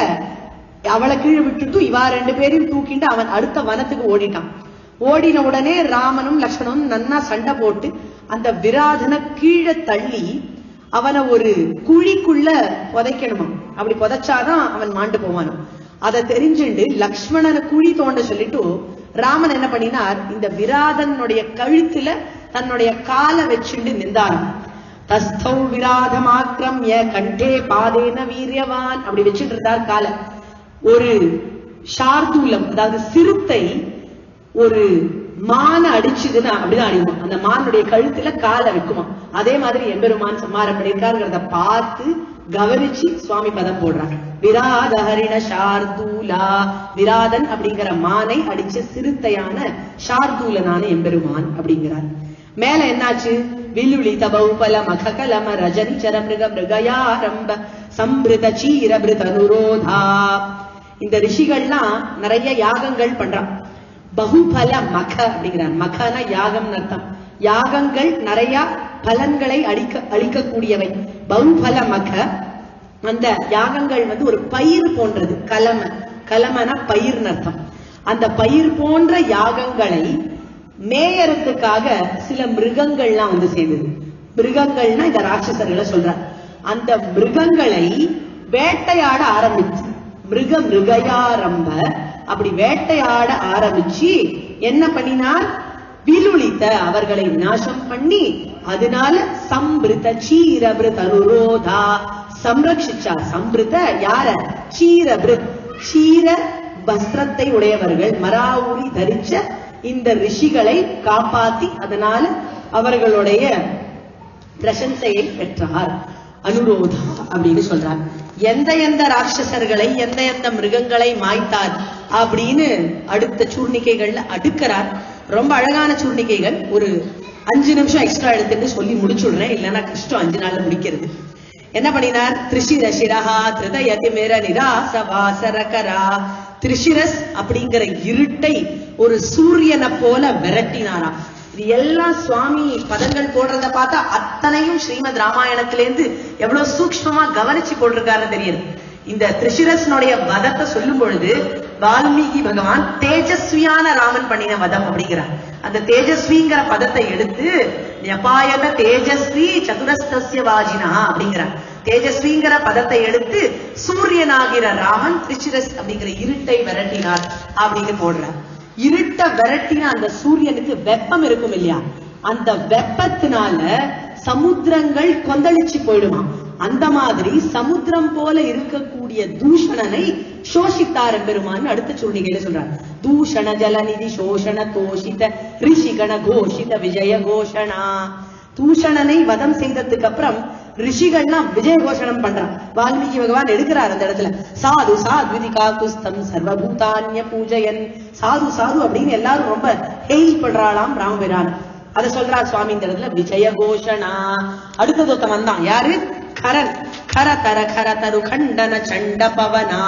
Speaker 1: அவளை கீழே விட்டுட்டு இவா ரெண்டு பேரையும் தூக்கிட்டு அவன் அடுத்த வனத்துக்கு ஓடிட்டான் ஓடின உடனே ராமனும் லக்ஷ்மணனும் நன்னா சண்டை போட்டு அந்த விராதனை கீழே தள்ளி அவனை ஒரு குழிக்குள்ள புதைக்கணுமா அப்படி புதைச்சாதான் அவன் மாண்டு போவானோ அதை தெரிஞ்சுண்டு லக்ஷ்மணனை குழி தோண்ட சொல்லிட்டு ராமன் என்ன பண்ணினார் இந்த விராதனுடைய கழுத்துல தன்னுடைய காலை வச்சுண்டு நின்றாராம் தஸ்தௌ விராதமாக்கிரம்ய கண்டே பாதேன வீரியவான் அப்படி வச்சுட்டு இருந்தார் காலை ஒரு ஷார்தூலம் அதாவது சிறுத்தை ஒரு மானை அடிச்சுதுன்னா அப்படிதான் அடிக்குமா அந்த மானுடைய கழுத்துல காலை வைக்குமா அதே மாதிரி எம்பெருமான் சம்மாரம் பண்ணியிருக்காருங்கிறத பார்த்து கவனிச்சு சுவாமி பதம் போடுறாங்க விராத ஹரிண ஷார்தூலா விராதன் அப்படிங்கிற மானை அடிச்ச சிறுத்தையான ஷார்தூலனான எம்பெருமான் அப்படிங்கிறார் மேல என்னாச்சு வில்லுளி தபௌபல மககலம ரஜனி சர மிருக மிருகயாரம்ப சம்பிருத சீர அனுரோதா இந்த ரிஷிகள்லாம் நிறைய யாகங்கள் பண்றான் பகுபல மக அப்படிங்கிறார் மகன யாகம் அர்த்தம் யாகங்கள் நிறைய பலன்களை அளிக்க அளிக்கக்கூடியவை பகுபல மக அந்த யாகங்கள் வந்து ஒரு பயிர் போன்றது கலம கலமன பயிர் அர்த்தம் அந்த பயிர் போன்ற யாகங்களை மேயறதுக்காக சில மிருகங்கள்லாம் வந்து சேர்ந்தது மிருகங்கள்னா இந்த ராட்சசர்களை சொல்றார் அந்த மிருகங்களை வேட்டையாட ஆரம்பிச்சு மிருக மிருகயாரம்ப அப்படி வேட்டையாட ஆரம்பிச்சு என்ன பண்ணினார் விலுளித்த அவர்களை விநாசம் பண்ணி அதனால சம்பிருத சீரபிருத் அனுரோதா சம்ரட்சிச்சார் சம்பிருத யார சீரபிருத் சீர வஸ்திரத்தை உடையவர்கள் மராவுரி தரிச்ச இந்த ரிஷிகளை காப்பாத்தி அதனால அவர்களுடைய பிரசன்சையை பெற்றார் அனுரோதா அப்படின்னு சொல்றார் எந்த எந்த ராட்சசர்களை எந்த எந்த மிருகங்களை மாய்த்தார் அப்படின்னு அடுத்த சூர்ணிக்கைகள்ல அடுக்கிறார் ரொம்ப அழகான சூர்ணிக்கைகள் ஒரு அஞ்சு நிமிஷம் எக்ஸ்ட்ரா எடுத்துட்டு சொல்லி முடிச்சுடுறேன் இல்லைன்னா கஷ்டம் அஞ்சு நாள்ல முடிக்கிறது என்ன பண்ணினார் திரிஷிர சிரஹா திருதயதி மிர நிராச வாசரகரா திரிஷிரஸ் அப்படிங்கிற இருட்டை ஒரு சூரியனை போல விரட்டினாராம் இது எல்லாம் சுவாமி பதங்கள் போடுறத பார்த்தா அத்தனையும் ஸ்ரீமத் ராமாயணத்திலேருந்து எவ்வளவு சூக்ஷ்மமா கவனிச்சு போட்டிருக்காருன்னு தெரியுது இந்த திரிஷிரஸ்னுடைய வதத்தை சொல்லும் பொழுது வால்மீகி பகவான் தேஜஸ்வியான ராமன் பண்ணின வதம் அப்படிங்கிறார் அந்த தேஜஸ்விங்கிற பதத்தை எடுத்து ஞபாயத தேஜஸ்வி சதுரஸ்தஸ்ய வாஜினா அப்படிங்கிறார் தேஜஸ்விங்கிற பதத்தை எடுத்து சூரியனாகிற ராமன் திரிச்சிரஸ் அப்படிங்கிற இருட்டை விரட்டினார் அப்படின்னு போடுறார் இருட்ட விரட்டின அந்த சூரியனுக்கு வெப்பம் இருக்கும் இல்லையா அந்த வெப்பத்தினால சமுத்திரங்கள் கொந்தளிச்சு போயிடுமா அந்த மாதிரி சமுத்திரம் போல இருக்கக்கூடிய தூஷணனை சோஷித்தார் பெருமான் அடுத்த சூழ்நிலையில சொல்றார் தூஷண ஜலநிதி சோஷண தோஷித ரிஷிகண கோஷித விஜய கோஷணா தூஷணனை வதம் செய்ததுக்கு அப்புறம் ரிஷிகள்லாம் விஜய கோஷணம் பண்றான் வால்மீகி பகவான் எடுக்கிறார் அந்த இடத்துல சாது சாத்விதி காக்குஸ்தம் சர்வபூதான்ய பூஜையன் சாது சாது அப்படின்னு எல்லாரும் ரொம்ப ஹெயில் பண்றாளாம் ராமபிரான் அதை சொல்றார் சுவாமி இந்த இடத்துல விஜய கோஷணா அடுத்தது ஒருத்தன் வந்தான் யாரு கரன் கர தர கர தரு கண்டன சண்ட பவனா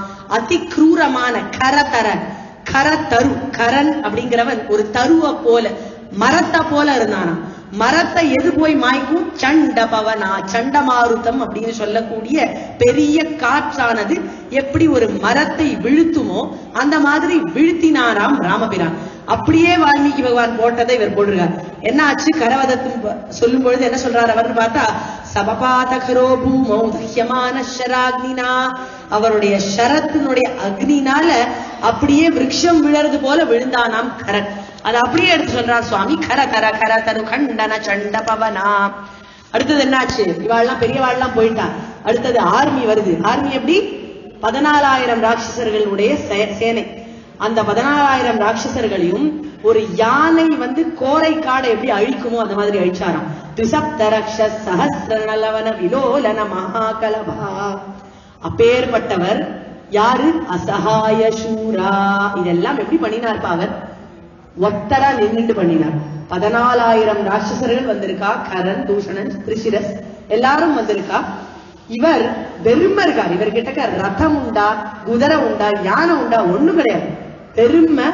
Speaker 1: அதி கிரூரமான கர தர கர தரு கரன் அப்படிங்கிறவன் ஒரு தருவ போல மரத்தை போல இருந்தானா மரத்தை எது போய் மாய்க்கும் சண்ட பவனா சண்டமாருத்தம் அப்படின்னு சொல்லக்கூடிய பெரிய காற்றானது எப்படி ஒரு மரத்தை விழுத்துமோ அந்த மாதிரி விழுத்தினாராம் ராமபிரான் அப்படியே வால்மீகி பகவான் போட்டதை இவர் போட்டிருக்கார் என்ன ஆச்சு கரவதத்தும் ப- சொல்லும் பொழுது என்ன சொல்றாரு அவர்னு பார்த்தா சபபாதகரோ பூமௌ தஹ்யமான ஷராக்னினா அவருடைய ஷரத்தினுடைய அக்னினால அப்படியே விருட்சம் விழறது போல விழுந்தானாம் கரன் அதை அப்படியே எடுத்து சொல்றார் சுவாமி கர கர கர தரு கண்டன சண்ட பவனா அடுத்தது என்னாச்சு இவாள்லாம் பெரியவாள்லாம் போயிட்டா அடுத்தது ஆர்மி வருது ஆர்மி எப்படி பதினாலாயிரம் ராட்சசர்களுடைய சே- சேனை அந்த பதினாலாயிரம் ராட்சசர்களையும் ஒரு யானை வந்து கோரை காடை எப்படி அழிக்குமோ அந்த மாதிரி அழிச்சாராம் திசப்த ரக்ஷ சஹஸ்ர நலவன விலோலன மகாகலபா அப்பேற்பட்டவர் யாரு அசகாய சூரா இதெல்லாம் எப்படி பண்ணினார்ப்பா அவர் ஒத்தரா நின்னுட்டு பண்ணினார் பதினாலாயிரம் ராட்சசர்கள் வந்திருக்கா கரண் தூஷணன் திரிசிரஸ் எல்லாரும் வந்திருக்கா இவர் பெருமை இருக்கார் இவர் கிட்டக்க ரதம் உண்டா குதிரை உண்டா யானை உண்டா ஒண்ணும் கிடையாது பெருமை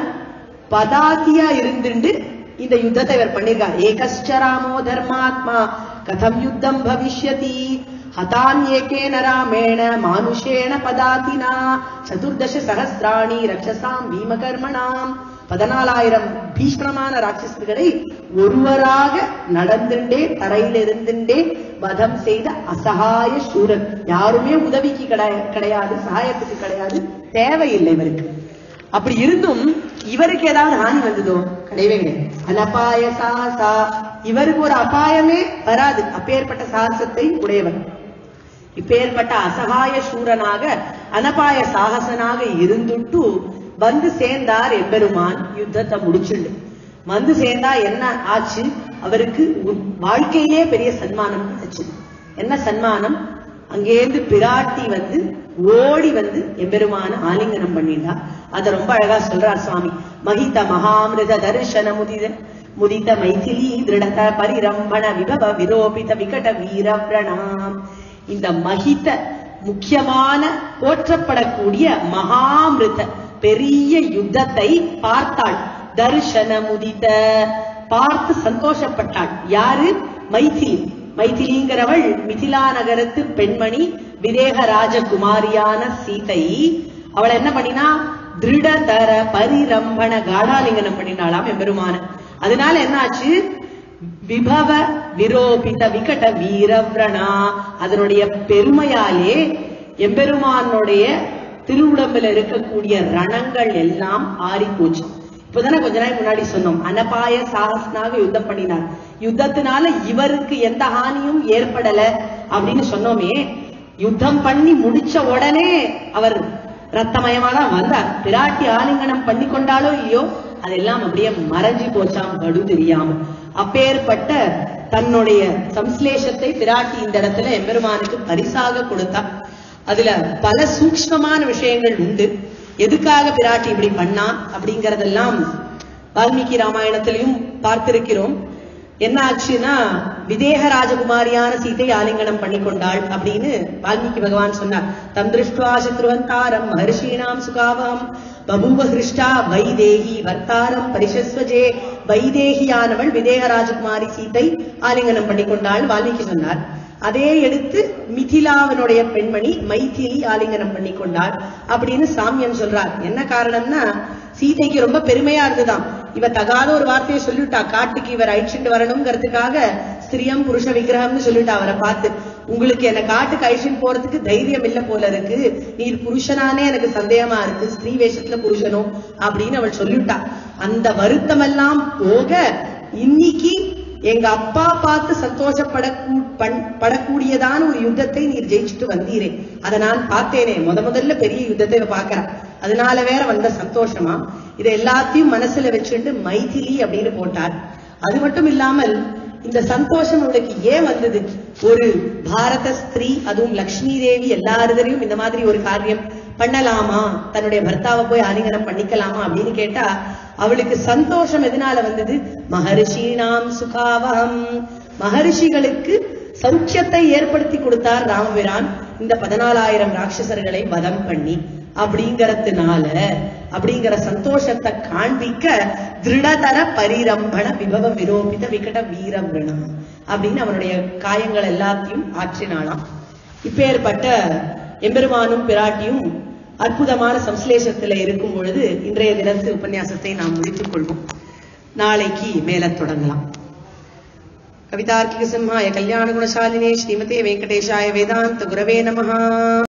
Speaker 1: பதாதியா இருந்துட்டு இந்த யுத்தத்தை இவர் பண்ணிருக்கார் ஏகஸ்சராமோ தர்மாத்மா கதம் யுத்தம் பவிஷ்யதி ஹதான்யேகேன ராமேண மானுஷேண பதாதினா சதுர்தச சகசிராணி ரக்ஷசாம் பீமகர்மணாம் பதினாலாயிரம் பீஷ்ணமான ராட்சசர்களை ஒருவராக நடந்துட்டே தரையில் இருந்துட்டே வதம் செய்த அசகாய சூரன் யாருமே உதவிக்கு கிடை- கிடையாது சகாயத்துக்கு கிடையாது தேவையில்லை இவருக்கு அப்படி இருந்தும் இவருக்கு ஏதாவது ஹானி வந்ததோ கிடையவே கிடையாது அனபாய சாசா இவருக்கு ஒரு அபாயமே வராது அப்பேற்பட்ட சாகசத்தை உடையவர் இப்பேற்பட்ட அசகாய சூரனாக அனபாய சாகசனாக இருந்துட்டு வந்து சேர்ந்தார் எம்பெருமான் யுத்தத்தை முடிச்சுண்டு வந்து சேர்ந்தா என்ன ஆச்சு அவருக்கு உ- வாழ்க்கையிலே பெரிய சன்மானம் கிடைச்சது என்ன சன்மானம் அங்கேருந்து பிராட்டி வந்து ஓடி வந்து எம்பெருமான ஆலிங்கனம் பண்ணிட்டா அத ரொம்ப அழகா சொல்றார் சுவாமி மகித மகாமிருத தர்ஷன முதித முதித மைதிலி திருடத பரிரம்பண விபவ விரோபித விகட வீரவ்ரணாம் இந்த மகித முக்கியமான போற்றப்படக்கூடிய மகாமிருத பெரிய யுத்தத்தை பார்த்தாள் தர்ஷன முதித பார்த்து சந்தோஷப்பட்டாள் யாரு மைதிலி மைதிலிங்கிறவள் மிதிலா நகரத்து பெண்மணி விதேக ராஜகுமாரியான சீதை அவள் என்ன பண்ணினா திருடதர பரிரம்பண காடாலிங்கனம் பண்ணினாளாம் எம்பெருமான அதனால என்ன ஆச்சு விபவ விரோபித விகட வீரவ்ரணா அதனுடைய பெருமையாலே எம்பெருமானுடைய திருவுடம்புல இருக்கக்கூடிய ரணங்கள் எல்லாம் ஆறி போச்சு இப்பதானே கொஞ்ச நாள் முன்னாடி சொன்னோம் அனபாய சாகசனாக யுத்தம் பண்ணினார் யுத்தத்தினால இவருக்கு எந்த ஹானியும் ஏற்படல அப்படின்னு சொன்னோமே யுத்தம் பண்ணி முடிச்ச உடனே அவர் ரத்தமயமா தான் வந்தார் பிராட்டி ஆலிங்கனம் பண்ணி கொண்டாலோ இல்லையோ அதெல்லாம் அப்படியே மறைஞ்சு போச்சாம் படு தெரியாம அப்பேற்பட்ட தன்னுடைய சம்ஸ்லேஷத்தை பிராட்டி இந்த இடத்துல எம்பெருமானுக்கு பரிசாக கொடுத்தா அதுல பல சூக்ஷ்மமான விஷயங்கள் உண்டு எதுக்காக பிராட்டி இப்படி பண்ணா அப்படிங்கறதெல்லாம் வால்மீகி ராமாயணத்திலையும் பார்த்திருக்கிறோம் என்ன ஆச்சுன்னா விதேக ராஜகுமாரியான சீதை ஆலிங்கனம் பண்ணி கொண்டாள் அப்படின்னு வால்மீகி பகவான் சொன்னார் தம் திருஷ்டுவா சத்ருவந்தாரம் மகர்ஷீணாம் சுகாவம் பபூவ ஹிருஷ்டா வைதேகி வர்த்தாரம் பரிசஸ்வஜே வைதேகியானவள் விதேக ராஜகுமாரி சீதை ஆலிங்கனம் பண்ணி கொண்டாள் வால்மீகி சொன்னார் அதே எடுத்து மிதிலாவினுடைய பெண்மணி மைதிலி ஆலிங்கனம் பண்ணி கொண்டாள் அப்படின்னு சாமியன் சொல்றார் என்ன காரணம்னா சீதைக்கு ரொம்ப பெருமையா இருந்துதாம் இவ தகாத ஒரு வார்த்தையை சொல்லிட்டா காட்டுக்கு இவர் அழிச்சுட்டு வரணுங்கிறதுக்காக ஸ்திரியம் புருஷ விக்கிரகம்னு சொல்லிட்டா அவரை பார்த்து உங்களுக்கு என்ன காட்டுக்கு அழிச்சுட்டு போறதுக்கு தைரியம் இல்ல போல இருக்கு நீர் புருஷனானே எனக்கு சந்தேகமா இருக்கு ஸ்திரீ வேஷத்துல புருஷனோ அப்படின்னு அவள் சொல்லிவிட்டா அந்த வருத்தம் எல்லாம் போக இன்னைக்கு எங்க அப்பா பார்த்து சந்தோஷப்பட படக்கூடியதான ஒரு யுத்தத்தை நீர் ஜெயிச்சுட்டு வந்தீரே அதை நான் பார்த்தேனே முத முதல்ல பெரிய யுத்தத்தை இவ பார்க்கறா அதனால வேற வந்த சந்தோஷமா இதை எல்லாத்தையும் மனசுல வச்சுட்டு மைதிலி அப்படின்னு போட்டார் அது மட்டும் இல்லாமல் இந்த சந்தோஷம் உங்களுக்கு ஏன் வந்தது ஒரு பாரத ஸ்திரீ அதுவும் லக்ஷ்மி தேவி எல்லாருதையும் இந்த மாதிரி ஒரு காரியம் பண்ணலாமா தன்னுடைய பர்த்தாவை போய் ஆலிங்கனம் பண்ணிக்கலாமா அப்படின்னு கேட்டா அவளுக்கு சந்தோஷம் எதனால வந்தது மகர்ஷினாம் சுகாவகம் மகர்ஷிகளுக்கு சௌக்கியத்தை ஏற்படுத்தி கொடுத்தார் ராமபிரான் இந்த பதினாலாயிரம் ராட்சசர்களை வதம் பண்ணி அப்படிங்கறதுனால அப்படிங்கிற சந்தோஷத்தை காண்பிக்க திருடதர பரிரம்பண விபவ விரோபித விகட வீரவிரணம் அப்படின்னு அவனுடைய காயங்கள் எல்லாத்தையும் ஆற்றினாளாம் இப்பேற்பட்ட எம்பெருமானும் பிராட்டியும் அற்புதமான சம்ஸ்லேஷத்துல இருக்கும் பொழுது இன்றைய தினத்து உபன்யாசத்தை நாம் முடித்துக் கொள்வோம் நாளைக்கு மேல தொடங்கலாம் கவிதார்க்கிக சிம்ஹாய கல்யாண குணசாலினே ஸ்ரீமதே வெங்கடேஷாய வேதாந்த குரவே நமஹா